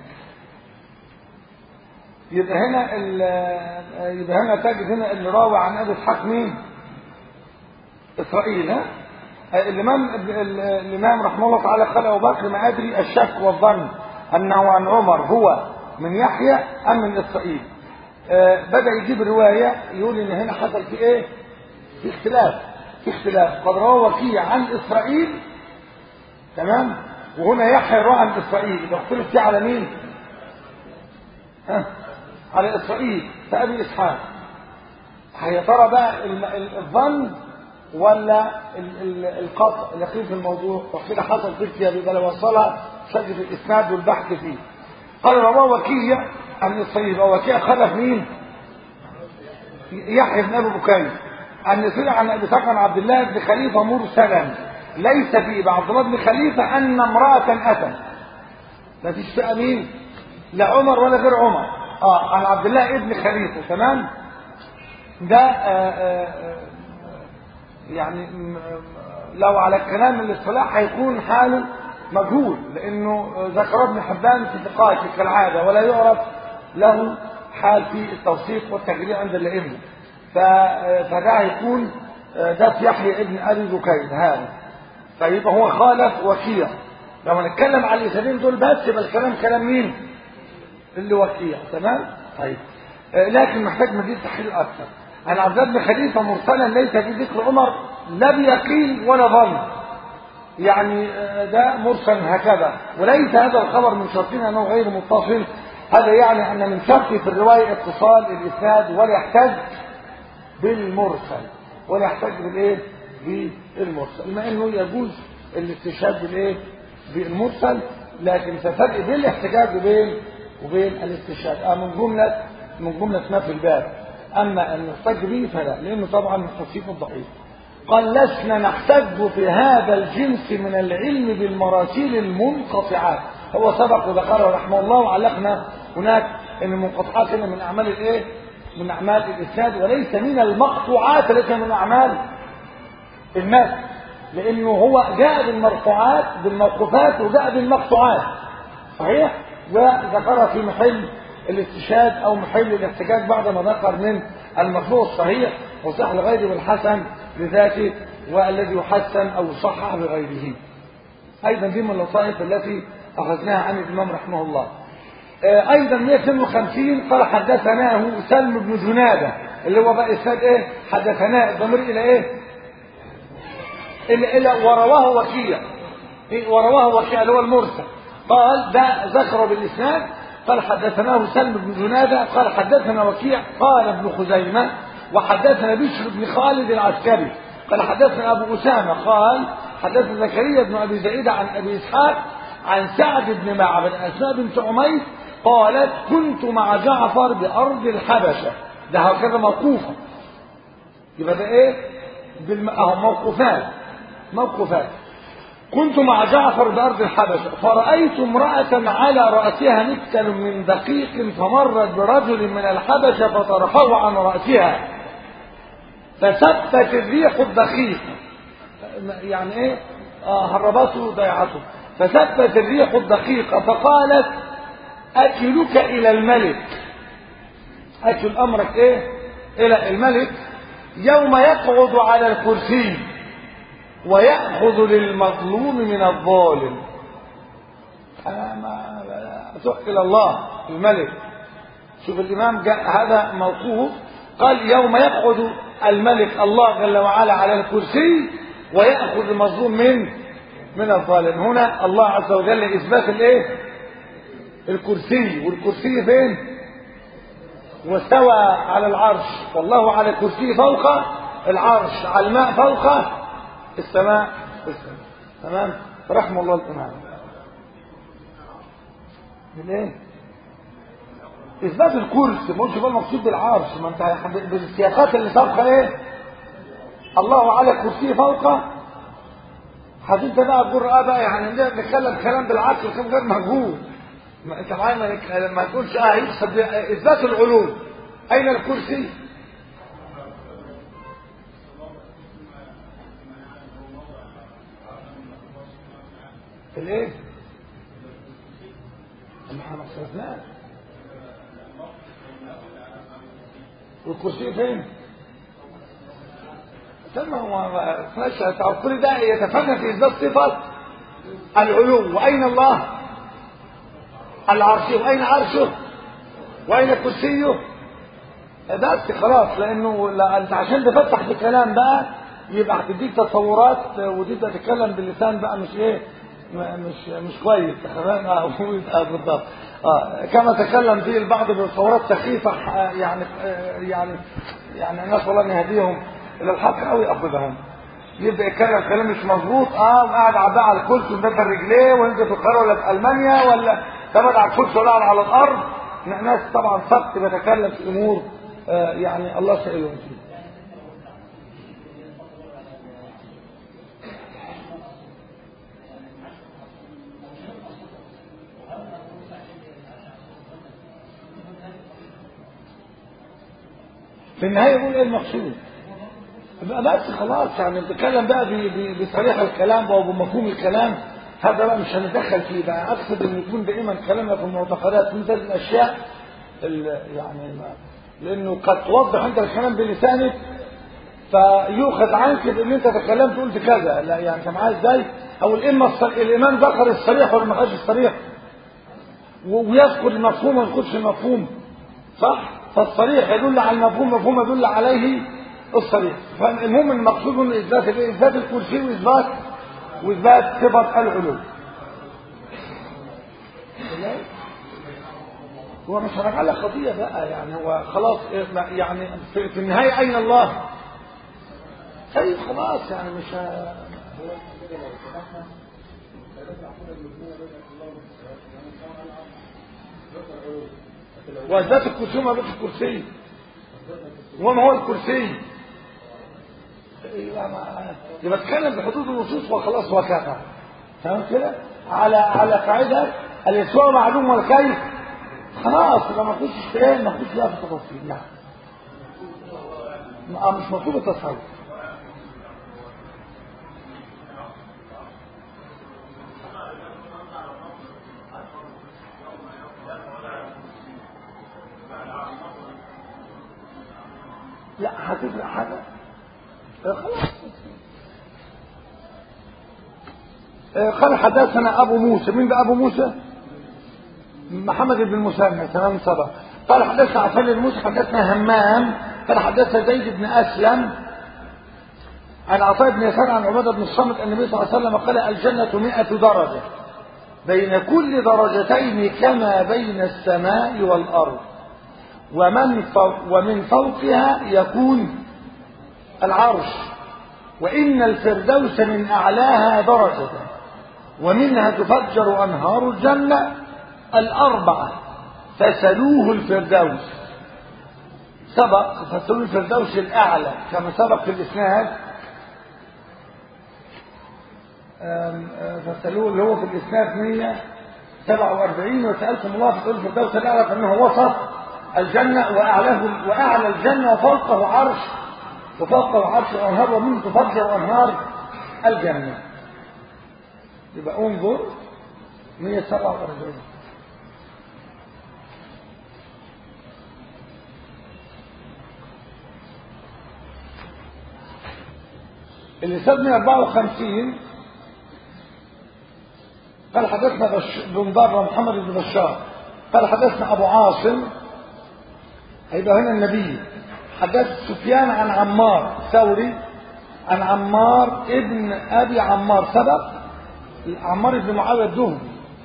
يبقى هنا يبقى هنا تجد هنا اللي راوي عن ابي اسحاق مين؟ اسرائيل ها؟ الامام الامام رحمه الله تعالى قال ابو بكر ما ادري الشك والظن انه عن عمر هو من يحيى ام من اسرائيل آه بدا يجيب روايه يقول ان هنا حصل في ايه؟ في اختلاف في اختلاف قد روى وكيع عن اسرائيل تمام وهنا يحيى روى عن اسرائيل يبقى اختلف فيه على مين؟ ها؟ على إسرائيل فأبي إسحاق هي ترى بقى الظن ولا القطع اليقين في الموضوع وكده حصل فتية بيبقى لو وصلها شد في الإسناد والبحث فيه قال رواه وكيع عن إسرائيل وكيع خلف مين؟ يحيى بن أبي بكير عن يصير عن أبي سعد عن عبد الله بن خليفة مرسلا ليس فيه عبد الله بن خليفة أن امرأة أتت ما فيش بقى مين؟ لا عمر ولا غير عمر اه عن عبد الله ابن خليفه تمام ده آآ آآ يعني لو على الكلام الاصطلاح هيكون حاله مجهول لانه ذكر ابن حبان في ثقاته كالعاده ولا يعرف له حال في التوثيق والتجريع عند الائمه فده هيكون ده في يحيى ابن ابي بكير هذا فيبقى هو خالف وكيع لو هنتكلم على الاسنادين دول بس يبقى الكلام كلام مين؟ اللي وكيع تمام طيب آه لكن محتاج مزيد تحليل اكثر عن عبد الله بن خليفه مرسلا ليس في ذكر عمر لا بيقين ولا ظن يعني آه ده مرسل هكذا وليس هذا الخبر من شرطنا انه غير متصل هذا يعني ان من شرط في الروايه اتصال الاسناد ولا يحتاج بالمرسل ولا يحتاج بالايه بالمرسل بما انه يجوز الاستشهاد بالايه بالمرسل لكن في فرق بين الاحتجاج وبين وبين الاستشهاد اه من جمله من جمله ما في الباب اما ان يحتج به فلا لانه طبعا من تصفيف الضعيف قال لسنا نحتج في هذا الجنس من العلم بالمراسيل المنقطعات هو سبق وذكره رحمه الله وعلقنا هناك ان المنقطعات هنا من اعمال الايه من اعمال الاسناد وليس من المقطوعات ليس من اعمال الناس لانه هو جاء بالمرفوعات بالموقوفات وجاء بالمقطوعات صحيح وذكرها في محل الاستشهاد او محل الاحتجاج بعد ما ذكر من المرفوع الصحيح وصح لغيره بالحسن لذاته والذي يحسن او يصحح لغيره ايضا دي من اللطائف التي اخذناها عن الامام رحمه الله ايضا 152 قال حدثناه سلم بن جناده اللي هو بقى اسناد ايه حدثناه الضمير الى ايه الى الى ورواه وكيع إيه ورواه وكيع اللي هو المرسل قال ده ذكر بالاسناد قال حدثناه سلم بن جناده قال حدثنا وكيع قال ابن خزيمه وحدثنا بشر بن خالد العسكري قال حدثنا ابو اسامه قال حدثنا زكريا بن ابي زيد عن ابي اسحاق عن سعد بن معبد اسماء بنت عميس قالت كنت مع جعفر بارض الحبشه ده هكذا موقوفه يبقى ده ايه بالم... اهو موقوفات موقوفات كنت مع جعفر بأرض الحبشة فرأيت امرأة على رأسها مكتل من دقيق فمرت برجل من الحبشة فطرحه عن رأسها فثبت الريح الدقيق يعني ايه آه هربته ضيعته فثبت الريح الدقيقة فقالت أكلك إلى الملك أكل أمرك إيه إلى الملك يوم يقعد على الكرسي ويأخذ للمظلوم من الظالم أنا ما تروح إلى الله الملك شوف الإمام جاء هذا موقوف قال يوم يقعد الملك الله جل وعلا على الكرسي ويأخذ المظلوم من من الظالم هنا الله عز وجل إثبات الإيه الكرسي والكرسي فين واستوى على العرش والله على الكرسي فوق العرش على الماء فوق السماء والسماء تمام رحم الله الإمام من ايه اثبات الكرسي ما قلتش بقى المقصود بالعرش ما انت بالسياقات اللي سابقه ايه الله على الكرسي فوق هتنت بقى الجرأة بقى يعني نتكلم كلام بالعقل كم غير مجهول ما انت معايا ما تقولش اه يقصد اثبات العلوم اين الكرسي الايه احنا ما صرفناش والكرسي فين ثم هو ماشي كل ده يتفنن في اثبات صفه العلو واين الله العرش واين عرشه واين كرسيه بس خلاص لانه لا انت عشان تفتح في كلام بقى يبقى هتديك تصورات وتبدا تتكلم باللسان بقى مش ايه مش مش كويس تمام اه بالضبط اه كما تكلم فيه البعض بتصورات سخيفه يعني يعني يعني الناس والله يهديهم الى الحق او ياخذهم يبدا يتكلم كلام مش مظبوط اه وقاعد على على الكرسي ومدبر رجليه وانت في القاهره ولا في المانيا ولا تبعد على الكرسي ولا على الارض ناس طبعا سبت بتكلم في امور آه يعني الله سائلهم فيه في النهاية يقول ايه المقصود بس خلاص يعني بتكلم بقى بصريح الكلام او بمفهوم الكلام هذا بقى مش هنتدخل فيه بقى اقصد ان يكون دائما كلامنا في المعتقدات مثل الاشياء يعني ما لانه قد توضح انت الكلام بلسانك فيؤخذ عنك بان انت تكلمت قلت كذا لا يعني انت معايا ازاي او الامه الامام ذكر الصريح ولا ما قالش الصريح ويذكر المفهوم ما يذكرش المفهوم صح فالصريح يدل على المفهوم المفهوم يدل عليه الصريح فالمهم المقصود من اثبات اثبات الكرسي واثبات واثبات صفه العلو هو مش هنجعل لك قضيه بقى يعني هو خلاص يعني في النهايه اين الله طيب خلاص يعني مش ه... وذات الكرسي ما بيت الكرسي وما هو الكرسي يبقى ما- يبقى اتكلم بحدود النصوص وخلاص وكفى تمام كده على على قاعده الاسواء معلوم والكيف خلاص يبقى ما فيش اشتراك ما فيش بقى في التفاصيل لا ما- مش مطلوب التصرف لا هتفرق حاجه آه، خلاص آه، قال حدثنا ابو موسى مين ده ابو موسى محمد بن مسلم تمام سبق قال حدثنا عفان الموسى حدثنا همام قال حدثنا زيد بن اسلم عن عطاء بن يسار عن عباده بن الصامت ان النبي صلى الله عليه وسلم قال الجنه مئة درجه بين كل درجتين كما بين السماء والارض ومن فوق ومن فوقها يكون العرش وإن الفردوس من أعلاها درجة ومنها تفجر أنهار الجنة الأربعة فسلوه الفردوس سبق فسلوه الفردوس الأعلى كما سبق في الإسناد آم، آه، فسلوه اللي هو في الإسناد 147 وسألكم الله في سلوه الفردوس الأعلى فإنه وسط الجنة وأعلاه وأعلى الجنة وفوقه عرش وفوقه عرش الأنهار ومنه تفجر أنهار الجنة يبقى انظر 147 اللي ساب 154 قال حدثنا بش... بن ضر محمد بن بشار قال حدثنا ابو عاصم هيبقى هنا النبي حدث سفيان عن عمار ثوري عن عمار ابن ابي عمار سبق عمار بن معاويه الدهني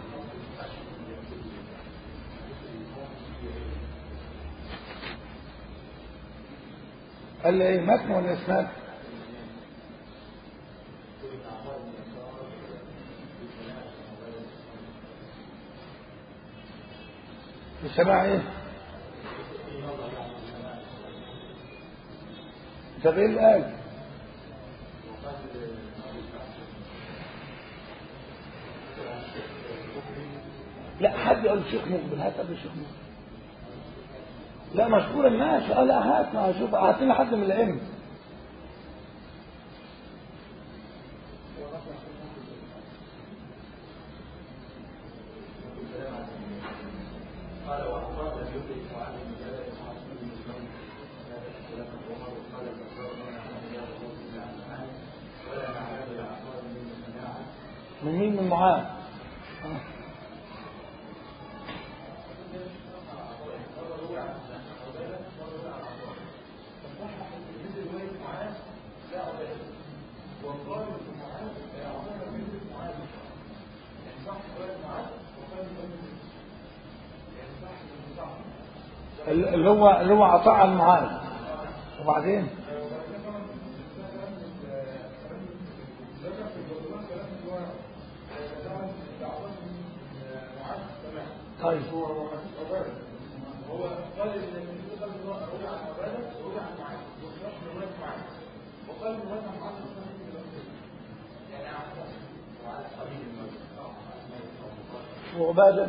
قال لي ايه متن ولا اسناد؟ بسماع ايه؟ طب ايه اللي قال؟ لا حد يقول الشيخ مقبل هات قبل الشيخ مقبل لا مشكورا ماشي اه لا هات ما اشوف هات لنا حد من العلم من مين من معاذ آه. اللي هو اللي هو عطاء عن معاذ وبعدين طيب وعبادة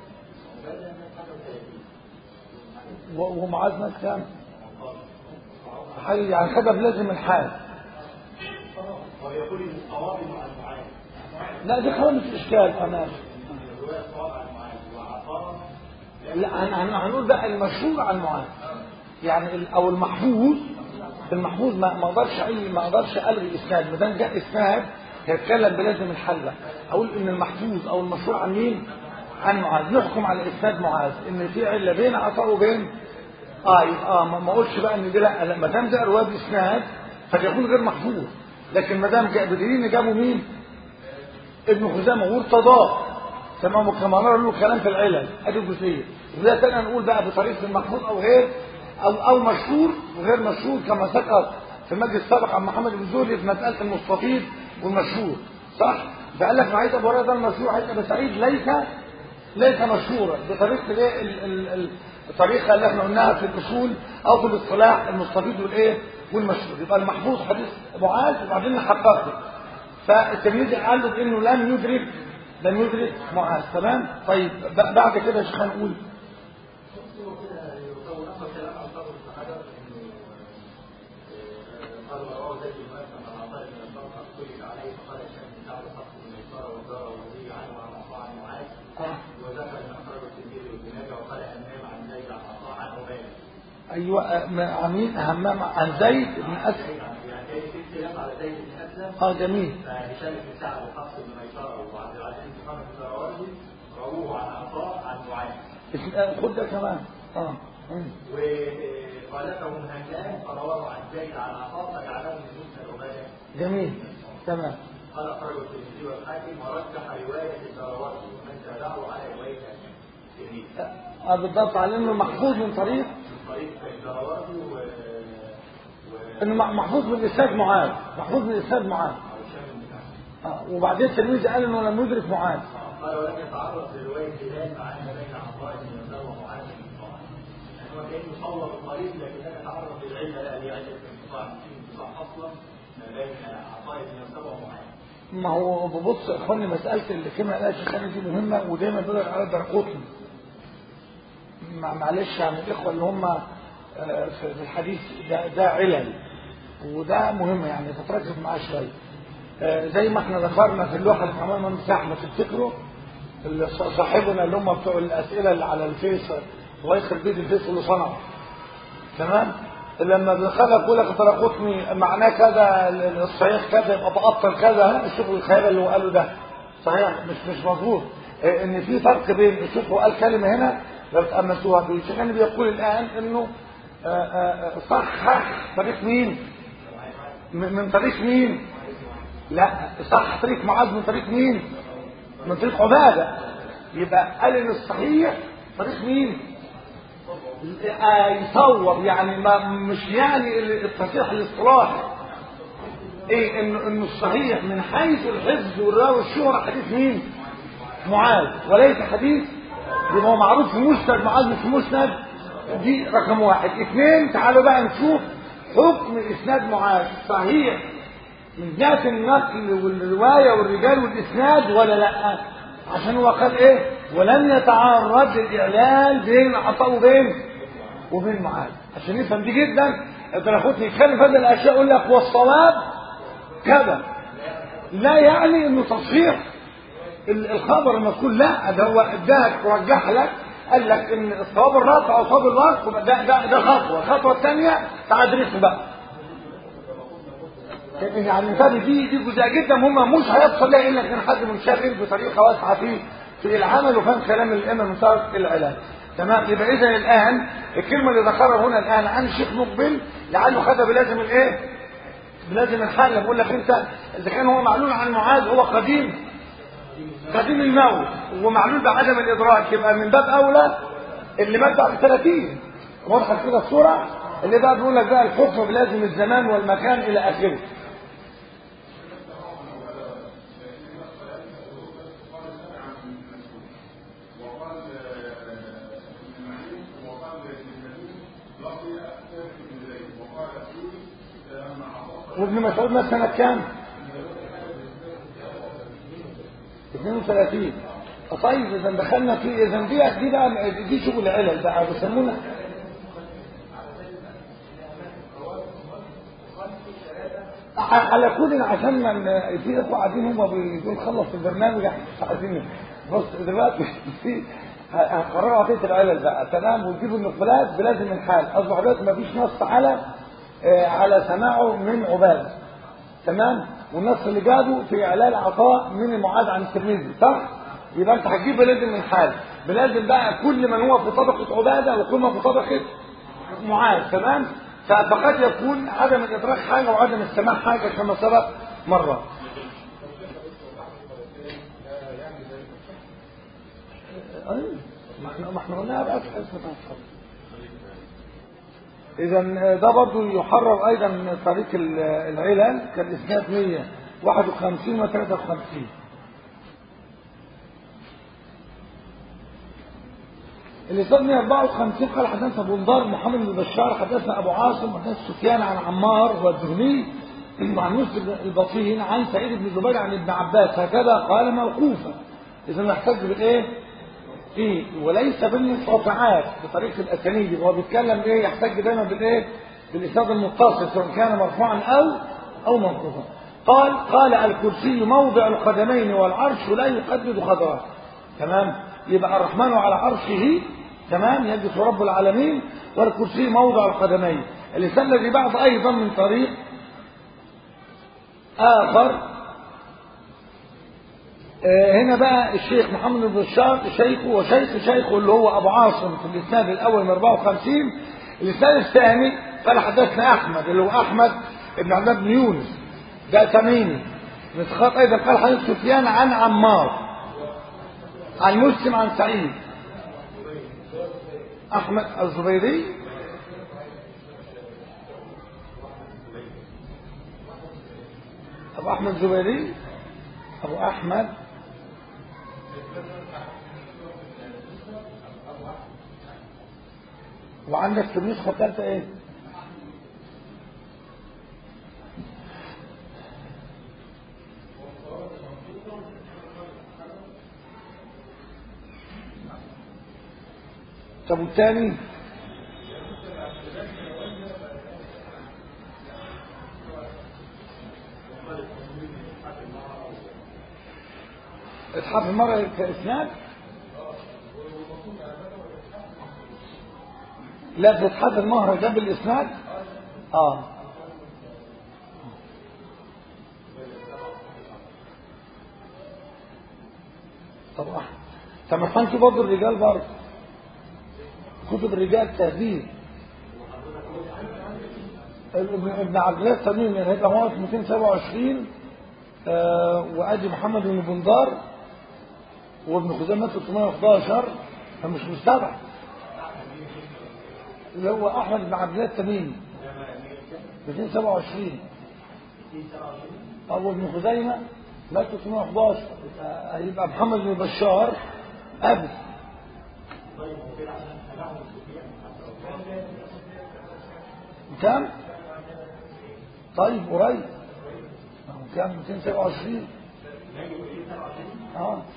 و- ومعاذ ناس كام؟ حي يعني خدم لازم الحال ويقول الصواب مع المعين لا دي خلاص مش اشكال امان الرواية الصواب عن المعين وعطاء لا هن- هن- هنقول بقى المشهور عن معاذ يعني ال- او المحفوظ المحفوظ ما ما اقدرش اي ما اقدرش الغي اسناد ما دام جاء اسناد هيتكلم بلازم الحل بقى اقول ان المحفوظ او المشهور عن مين؟ عن معاذ نحكم على اسناد معاذ ان في عله بين عطاء وبين اه يبقى اه ما ما اقولش بقى ان دي لا لا، ما دام جاء رواد اسناد فليكون غير محفوظ لكن ما دام جاء بدليل جابوا مين؟ ابن خزامه وارتضاه تمام كما نرى له كلام في العلل ادي الجزئيه وده تاني نقول بقى بطريقه المحفوظ او غير او او مشهور وغير مشهور كما ذكر في المجلس السابق عن محمد بن زهري في مساله المستفيض والمشهور صح فقال لك معيد ابو هريره ده المشهور حديث ابي سعيد ليس ليس مشهورا بطريقه الايه ال- ال- ال- الطريقه اللي احنا قلناها في الاصول او في الاصطلاح المستفيض والايه والمشهور يبقى المحفوظ حديث معاذ وبعدين نحققه فالتلميذ قال له بانه لم يدرك لم يدرك معاذ تمام طيب ب- بعد كده يا شيخ هنقول قال رواه زيد بن اسلم عن عطاء بن يسار اختلف عليه فقال الشيخ بن سعد حفص بن يسار والدار والنبي عنه وعن عطاء عن معاذ آه. وذكر ان اخرجه الترمذي وابن ماجه وقال همام عن زيد عن عطاء عن عبيد ايوه آه، م- عمين همام عن زيد بن اسلم زيد عن يعني جاي في اختلاف على زيد بن اسلم اه جميل فهشام بن سعد وحفص بن ميسره وعبد العزيز بن محمد بن دراوردي رووه عن عطاء عن معاذ اسم- آه، خد ده كمان اه مم. وخالفهم همام فرواه عن زيد عن عطاء فجعله من مسند عباده جميل تمام قال أخرجه الترمذي والحاكم ورجح رواية الدراوردي ومن تابعه على رواية الترمذي اه بالضبط على انه محفوظ من طريق من طريق الدراوردي و و انه م- محفوظ من اسناد معاذ محفوظ من اسناد معاذ وهشام بن سعد. آه. وبعدين التلميذ قال انه لم يدرك معاذ قال ولم يتعرض لرواية هلال مع أن بين عطاء بن يسار ومعاذ بن انقطاع. يعني هو كان مصور الطريق لكن لا يتعرض للعلة لا لعلة الانقطاع في انقطاع أصلا ما بين عطاء بن يسار ومعاذ. ما هو ببص يا اخواني مساله اللي كلمه قالها الشيخ دي مهمه ودايما بيقول على الدرقوطي مع- معلش يعني الاخوه اللي هم آه، في في الحديث ده, ده علل وده مهم يعني تتركز معاه شويه آه، زي ما احنا ذكرنا في اللوحه اللي عملنا من احمد تفتكروا اللي ص- صاحبنا اللي هم بتوع الاسئله اللي على الفيس الله يخرب بيت الفيس اللي صنعه تمام لما بيخلق يقول لك ترقطني معناه كذا الصحيح كذا يبقى بأبطل كذا ها الشيخ الخيال اللي هو قاله ده صحيح مش مش مظبوط إيه، ان في فرق بين الشيخ هو قال كلمه هنا لو تأملتوها الشيخ يعني بيقول الان انه آه، آه، آه، صحح طريق مين من من طريق مين لا صح طريق معاذ من طريق مين من طريق عباده يبقى قال ان الصحيح طريق مين آه، يصور يعني ما مش يعني التصحيح الاصطلاحي ايه انه انه الصحيح من حيث الحفظ والراوي والشهرة حديث مين؟ معاذ وليس حديث يبقى هو معروف في مسند معاذ مش في مسند دي رقم واحد اثنين تعالوا بقى نشوف حكم اسناد معاذ صحيح من جهة النقل والرواية والرجال والاسناد ولا لا عشان هو قال ايه ولم يتعرض للاعلان بين عطاء وبين وبين معاذ عشان نفهم دي جدا انت لو كنت يتكلم في هذه الاشياء يقول لك والصواب كذا لا يعني انه تصحيح ال- الخبر المذكور لا ده هو اداك ورجح لك قال لك ان الصواب الرفع او صواب الوقف ده ده ده خطوه الخطوه الثانيه تعال ادرسه بقى يعني مثال دي دي جزئيه جدا مهمه مش هيحصل لها الا كان حد منشغل بطريقه واسعه في في العمل وفهم كلام الائمه من طرف العلاج تمام يبقى اذا الان الكلمه اللي ذكرها هنا الان عن الشيخ مقبل لعله خدها بلازم الايه؟ بلازم الحال لما بقول لك انت اذا كان هو معلول عن معاذ هو قديم قديم الموت ومعلول بعدم الادراك يبقى من باب اولى اللي مات بعد 30 واضحه كده الصوره اللي بقى بيقول لك بقى الحكم بلازم الزمان والمكان الى اخره وابن مسعود مات سنة كام؟ 32 طيب اذا دخلنا في اذا دي دي بقى دي شغل علل بقى بيسمونا على كل عشان ما في اخوه قاعدين هم بيقولوا خلص البرنامج احنا مش عايزين بص دلوقتي في هقرروا عطيه العلل بقى تمام وتجيبوا النقلات بلازم الحال اصبح دلوقتي ما فيش نص على آه، على سماعه من عباد تمام والنص اللي جابه في اعلان عطاء من المعاد عن الترمذي صح يبقى انت هتجيب بلازم من حال بلازم بقى كل من هو في طبقه عباده وكل من في طبقه معاذ تمام فقد يكون عدم الادراك حاجه وعدم السماع حاجه كما سبق مره ايوه ما احنا ما احنا قلناها بقى في حصه الصبر اذا ده برضه يحرر ايضا من طريق ال- العلل كالاسناد 151 و 53 الإسناد 154 قال حدثنا بندار محمد بن بشار حدثنا أبو عاصم حدثنا سفيان عن عمار والزهري عن مسلم البطين عن سعيد بن جبير عن ابن عباس هكذا قال موقوفا إذا نحتاج بالإيه؟ فيه وليس بالمنقطعات بطريقة الأسانيد هو بيتكلم إيه يحتاج دايما بالإيه؟ بالإسناد المتصل سواء كان مرفوعا أو أو منقوصا قال قال الكرسي موضع القدمين والعرش لا يقدد خطوات تمام يبقى الرحمن على عرشه تمام يجلس رب العالمين والكرسي موضع القدمين اللسان الذي بعد ايضا من طريق اخر آه هنا بقى الشيخ محمد بن بشار شيخه وشيخ شيخه اللي هو ابو عاصم في الاسناد الاول من 54 الاسناد الثاني قال حدثنا احمد اللي هو احمد بن عبد الله بن يونس ده تميمي نسخات ايضا قال حدث سفيان عن عمار عن مسلم عن سعيد احمد الزبيري ابو احمد الزبيري ابو احمد وعندك في النسخه الثالثه ايه طب والتاني اصحاب المرأة كإسناد لا في اصحاب المهر جاب الإسناد اه طبعا طب ما كانش برضه الرجال برضه كتب الرجال تهذيب ابن ابن عبد الله التميمي يعني هيبقى هو في 227 آه وادي محمد بن بندار وابن خزيمة 311 فمش مستبعد اللي هو احمد بن عبد الله التميمي 227 او ابن خزيمة مات 311 يبقى هيبقى محمد بن بشار ابي كم؟ طيب قريب كم 227 اه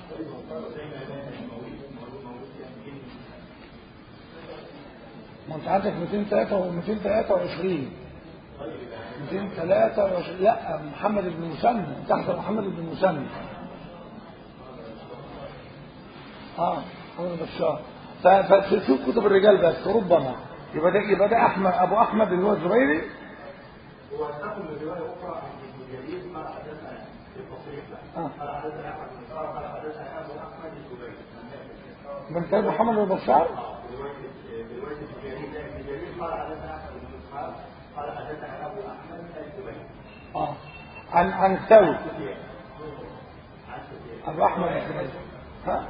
ما انت عندك 223 223 لا محمد بن مسلم تحت محمد بن مسلم اه محمد بن بشار فشوف كتب الرجال بس ربما يبقى ده يبقى ده احمد ابو احمد اللي هو الزبيري هو نقل من روايه اخرى عن ابن جرير قال حدثنا في التصريح آه. قال حدثنا احمد بن ساره قال حدثنا ابو احمد الزبيري من كتاب محمد بن بشار بروايه بروايه ابن جرير ده ابن جرير قال حدثنا احمد بن اسحاق قال حدثنا ابو احمد الزبيري اه عن عن الثوري سفيان عن سفيان ابو احمد الزبيري ها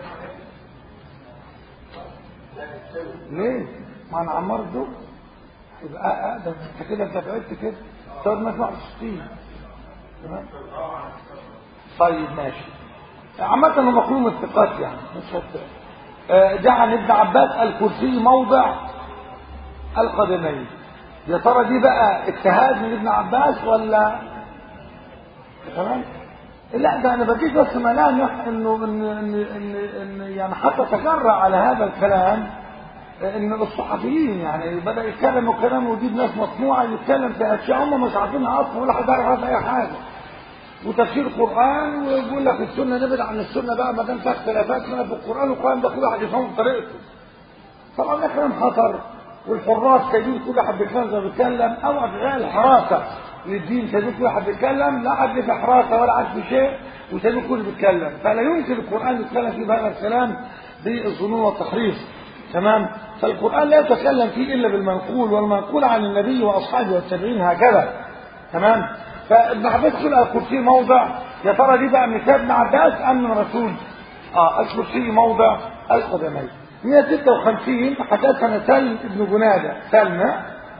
لا الثوري ليه؟ ما انا عمار دول يبقى اقدم انت كده انت بعدت كده طب ما تسمعش 60 تمام طيب ماشي عامة هو مقلوم الثقات يعني مش شرط آه، ده عن ابن عباس الكرسي موضع القدمين يا ترى دي بقى اجتهاد من ابن عباس ولا تمام لا ده انا بديك بس ملامح انه ان ان ان, إن يعني حتى تجرأ على هذا الكلام ان الصحفيين يعني بدا يتكلموا كلام ويجيب ناس مصنوعه يتكلم في اشياء هم مش عارفينها اصلا ولا حد يعرف عنها اي حاجه وتفسير قران ويقول لك السنه نبعد عن السنه بقى ما دام في اختلافات ما في القران والقران ده كل واحد يفهم بطريقته طبعا ده كلام خطر والحراس سايبين كل واحد بيتكلم زي ما بيتكلم او ادعاء الحراسه للدين سايبين كل واحد بيتكلم لا حد في حراسه ولا حد في شيء وسايبين كل بيتكلم فلا يمكن القران يتكلم فيه بهذا الكلام بالظنون والتحريف تمام فالقرآن لا يتكلم فيه إلا بالمنقول والمنقول عن النبي وأصحابه والتابعين هكذا تمام فابن عباس يقول الكرسي موضع يا ترى دي بقى من كتاب ابن عباس أم من رسول اه الكرسي موضع القدمين 156 حدثنا سلم بن جنادة سلمى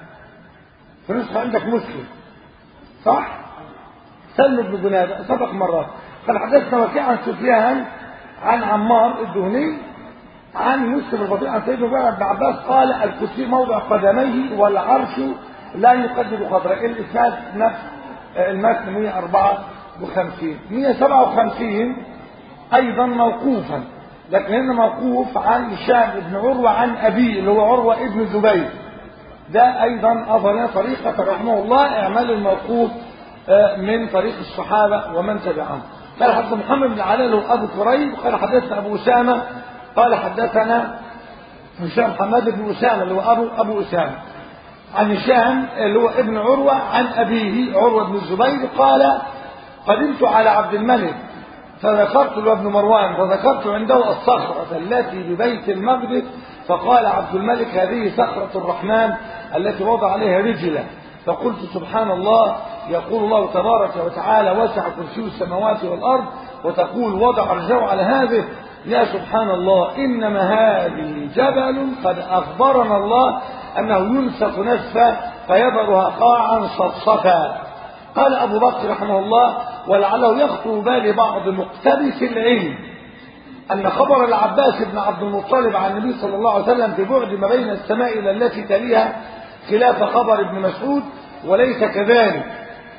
في نسخة عندك مسلم صح سلم بن جنادة سبق مرات قال حدثنا وكيع عن سفيان عن عمار الدهني عن مسلم البطيء عن سيدنا بن عباس قال الكرسي موضع قدميه والعرش لا يقدر قدره الاسناد نفس المتن 154 157 ايضا موقوفا لكن هنا موقوف عن هشام بن عروه عن ابيه اللي هو عروه ابن الزبير ده ايضا اظهر طريقه رحمه الله اعمال الموقوف من طريق الصحابه ومن تبعهم قال حدث محمد بن علاء له ابو كريب قال حدثنا ابو اسامه قال حدثنا هشام حماد بن اسامه اللي هو ابو ابو اسامه عن هشام اللي هو ابن عروه عن ابيه عروه بن الزبير قال قدمت على عبد الملك فذكرت له ابن مروان فذكرت عنده الصخرة التي ببيت المقدس فقال عبد الملك هذه صخرة الرحمن التي وضع عليها رجله فقلت سبحان الله يقول الله تبارك وتعالى وسع كرسي السماوات والأرض وتقول وضع رجله على هذه يا سبحان الله إنما هذه جبل قد أخبرنا الله أنه ينسف نسفا فيذرها قاعا صفصفا قال أبو بكر رحمه الله ولعله يخطر بال بعض مقتبس العلم أن خبر العباس بن عبد المطلب عن النبي صلى الله عليه وسلم في بعد ما بين السماء إلى التي تليها خلاف خبر ابن مسعود وليس كذلك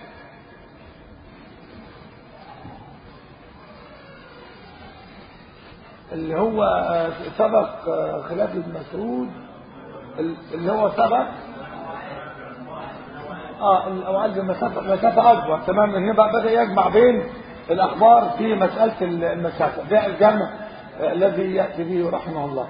اللي هو سبق خلاف ابن مسعود اللي هو سبق اه الاوعال بمسافه مسافه اكبر تمام هنا بقى بدا يجمع بين الاخبار في مساله المسافه ده الجمع الذي ياتي به رحمه الله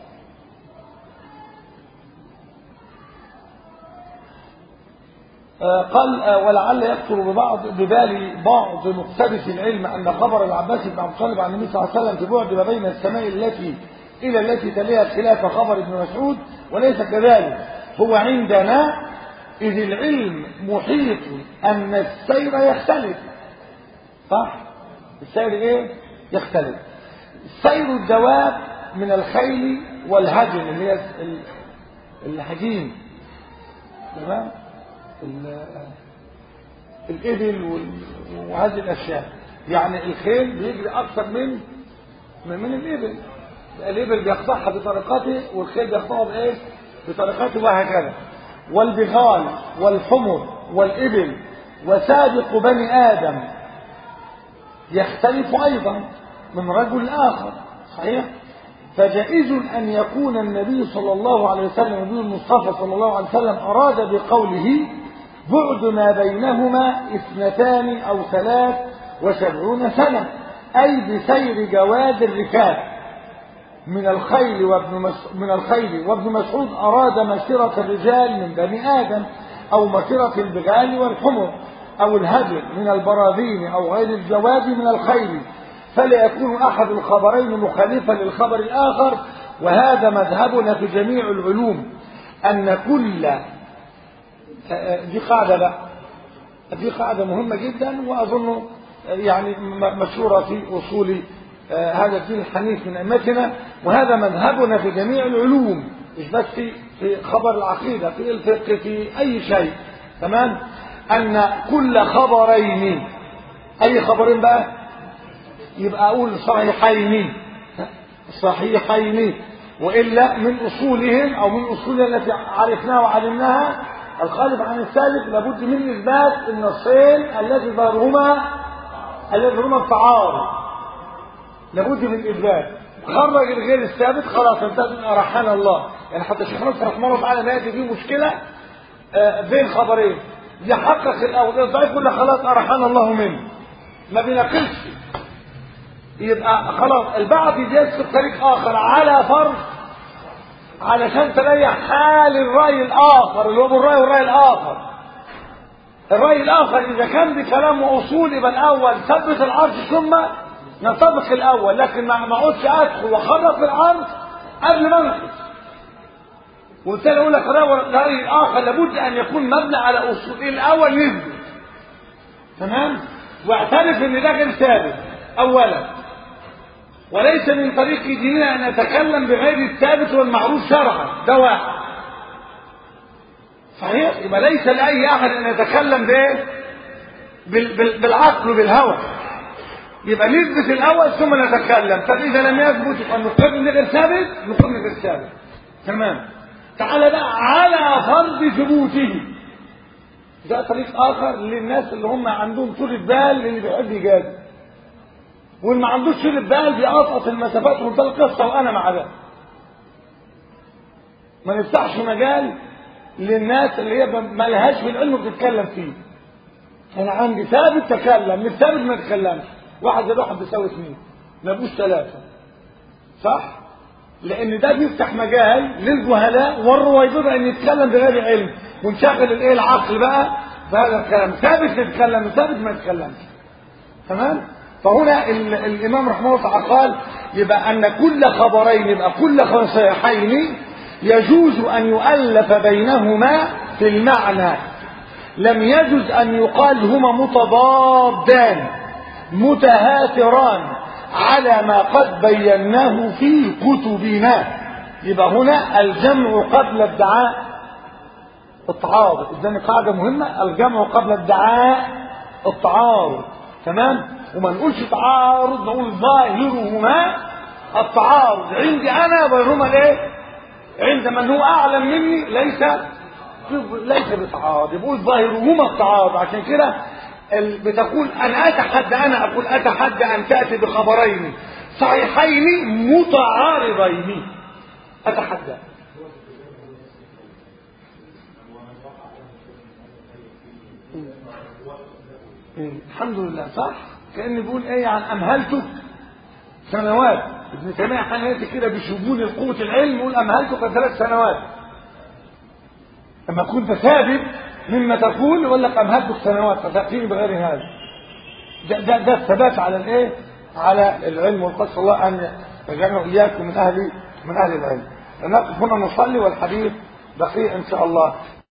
قال ولعل يخطر ببعض ببال بعض مقتبس العلم ان خبر العباس بن عبد الطالب عن النبي صلى الله عليه وسلم في بعد ما بين السماء التي الى التي تليها خلاف خبر ابن مسعود وليس كذلك هو عندنا إذ العلم محيط أن السير يختلف صح؟ السير إيه؟ يختلف سير الدواب من الخيل والهجل اللي هي الهجين تمام؟ الإبل وهذه الأشياء يعني الخيل بيجري أكثر من من الإبل الإبل بيقطعها بطريقته والخيل بيقطعها بإيه؟ بطريقته وهكذا والبغال والحمر والإبل وسابق بني آدم يختلف أيضا من رجل لآخر صحيح فجائز أن يكون النبي صلى الله عليه وسلم النبي المصطفى صلى الله عليه وسلم أراد بقوله بعد ما بينهما اثنتان أو ثلاث وسبعون سنة أي بسير جواد الركاب من الخيل وابن مس... من الخيل وابن مسعود أراد مسيرة الرجال من بني آدم أو مسيرة البغال والحمر أو الهجر من البراذين أو غير الجواد من الخيل فلا يكون أحد الخبرين مخالفا للخبر الآخر وهذا مذهبنا في جميع العلوم أن كل دي قاعدة بقى دي قاعدة مهمة جدا وأظن يعني مشهورة في أصول هذا الدين الحنيف من أئمتنا وهذا مذهبنا في جميع العلوم مش بس في في خبر العقيدة في الفقه في أي شيء تمام أن كل خبرين أي خبرين بقى يبقى أقول صحيحين صحيحين وإلا من أصولهم أو من أصولها التي عرفناها وعلمناها الخالف عن السالف لابد من إثبات النصين الذي ظهرهما الذي ظهرهما التعارض لابد من إثبات خرج الغير الثابت خلاص انتهت رحمنا الله يعني حتى الشيخ نصر رحمه الله تعالى ما يأتي فيه مشكلة بين خبرين يحقق الأول الضعيف يقول خلاص أرحمنا الله منه ما بيناقشش يبقى خلاص البعض يسلك طريق آخر على فرض علشان تريح حال الرأي الآخر اللي هو الرأي والرأي الآخر الرأي الآخر إذا كان بكلام وأصول يبقى الأول ثبت العرش ثم نطبق الأول لكن ما اقعدش أدخل وأخرج في العرش قبل ما انقذ وبالتالي أقول لك الرأي الآخر لابد أن يكون مبني على أصول الأول يثبت تمام واعترف ان ده غير ثابت اولا وليس من طريق ديننا ان نتكلم بغير الثابت والمعروف شرعا ده واحد صحيح يبقى ليس لاي احد ان يتكلم بايه بال- بال- بالعقل وبالهوى يبقى نثبت الاول ثم نتكلم طب اذا لم يثبت يبقى نقر من غير ثابت نقر من غير ثابت تمام تعال بقى على فرض ثبوته ده طريق اخر للناس اللي هم عندهم طولة بال اللي بيحب يجادل واللي ما عندوش طولة بال بيقطقط المسافات وده القصه وانا مع ده ما نفتحش مجال للناس اللي هي ما لهاش في العلم بتتكلم فيه انا عندي ثابت تكلم مش ثابت ما تكلمش واحد زائد واحد بيساوي اثنين ما يبقوش ثلاثه صح لان ده بيفتح مجال للجهلاء والرويبضه ان يتكلم بغير علم ونشغل الايه العقل بقى بهذا الكلام ثابت يتكلم ثابت ما يتكلمش تمام فهنا ال- الامام رحمه الله تعالى قال يبقى ان كل خبرين يبقى كل صحيحين يجوز ان يؤلف بينهما في المعنى لم يجوز ان يقال هما متضادان متهاتران على ما قد بيناه في كتبنا يبقى هنا الجمع قبل الدعاء التعارض اذا قاعده مهمه الجمع قبل الدعاء التعارض تمام وما نقولش تعارض نقول ظاهرهما التعارض عندي انا بينهما الايه عند من هو اعلم مني ليس ليس بتعارض يقول ظاهرهما التعارض عشان كده ال- بتقول انا اتحدى انا اقول اتحدى ان تاتي بخبرين صحيحين متعارضين اتحدى إيه، الحمد لله صح كان بيقول ايه عن امهلتك سنوات ابن تيميه حنيتي كده بشجون قوه العلم يقول امهلتك ثلاث سنوات لما كنت ثابت مما تقول يقول لك امهلتك سنوات فتاتيني بغير هذا ده ده, ده الثبات على الايه على العلم والقصد الله ان يجعلنا اياكم من اهل من اهل العلم نقف هنا نصلي والحديث بقي ان شاء الله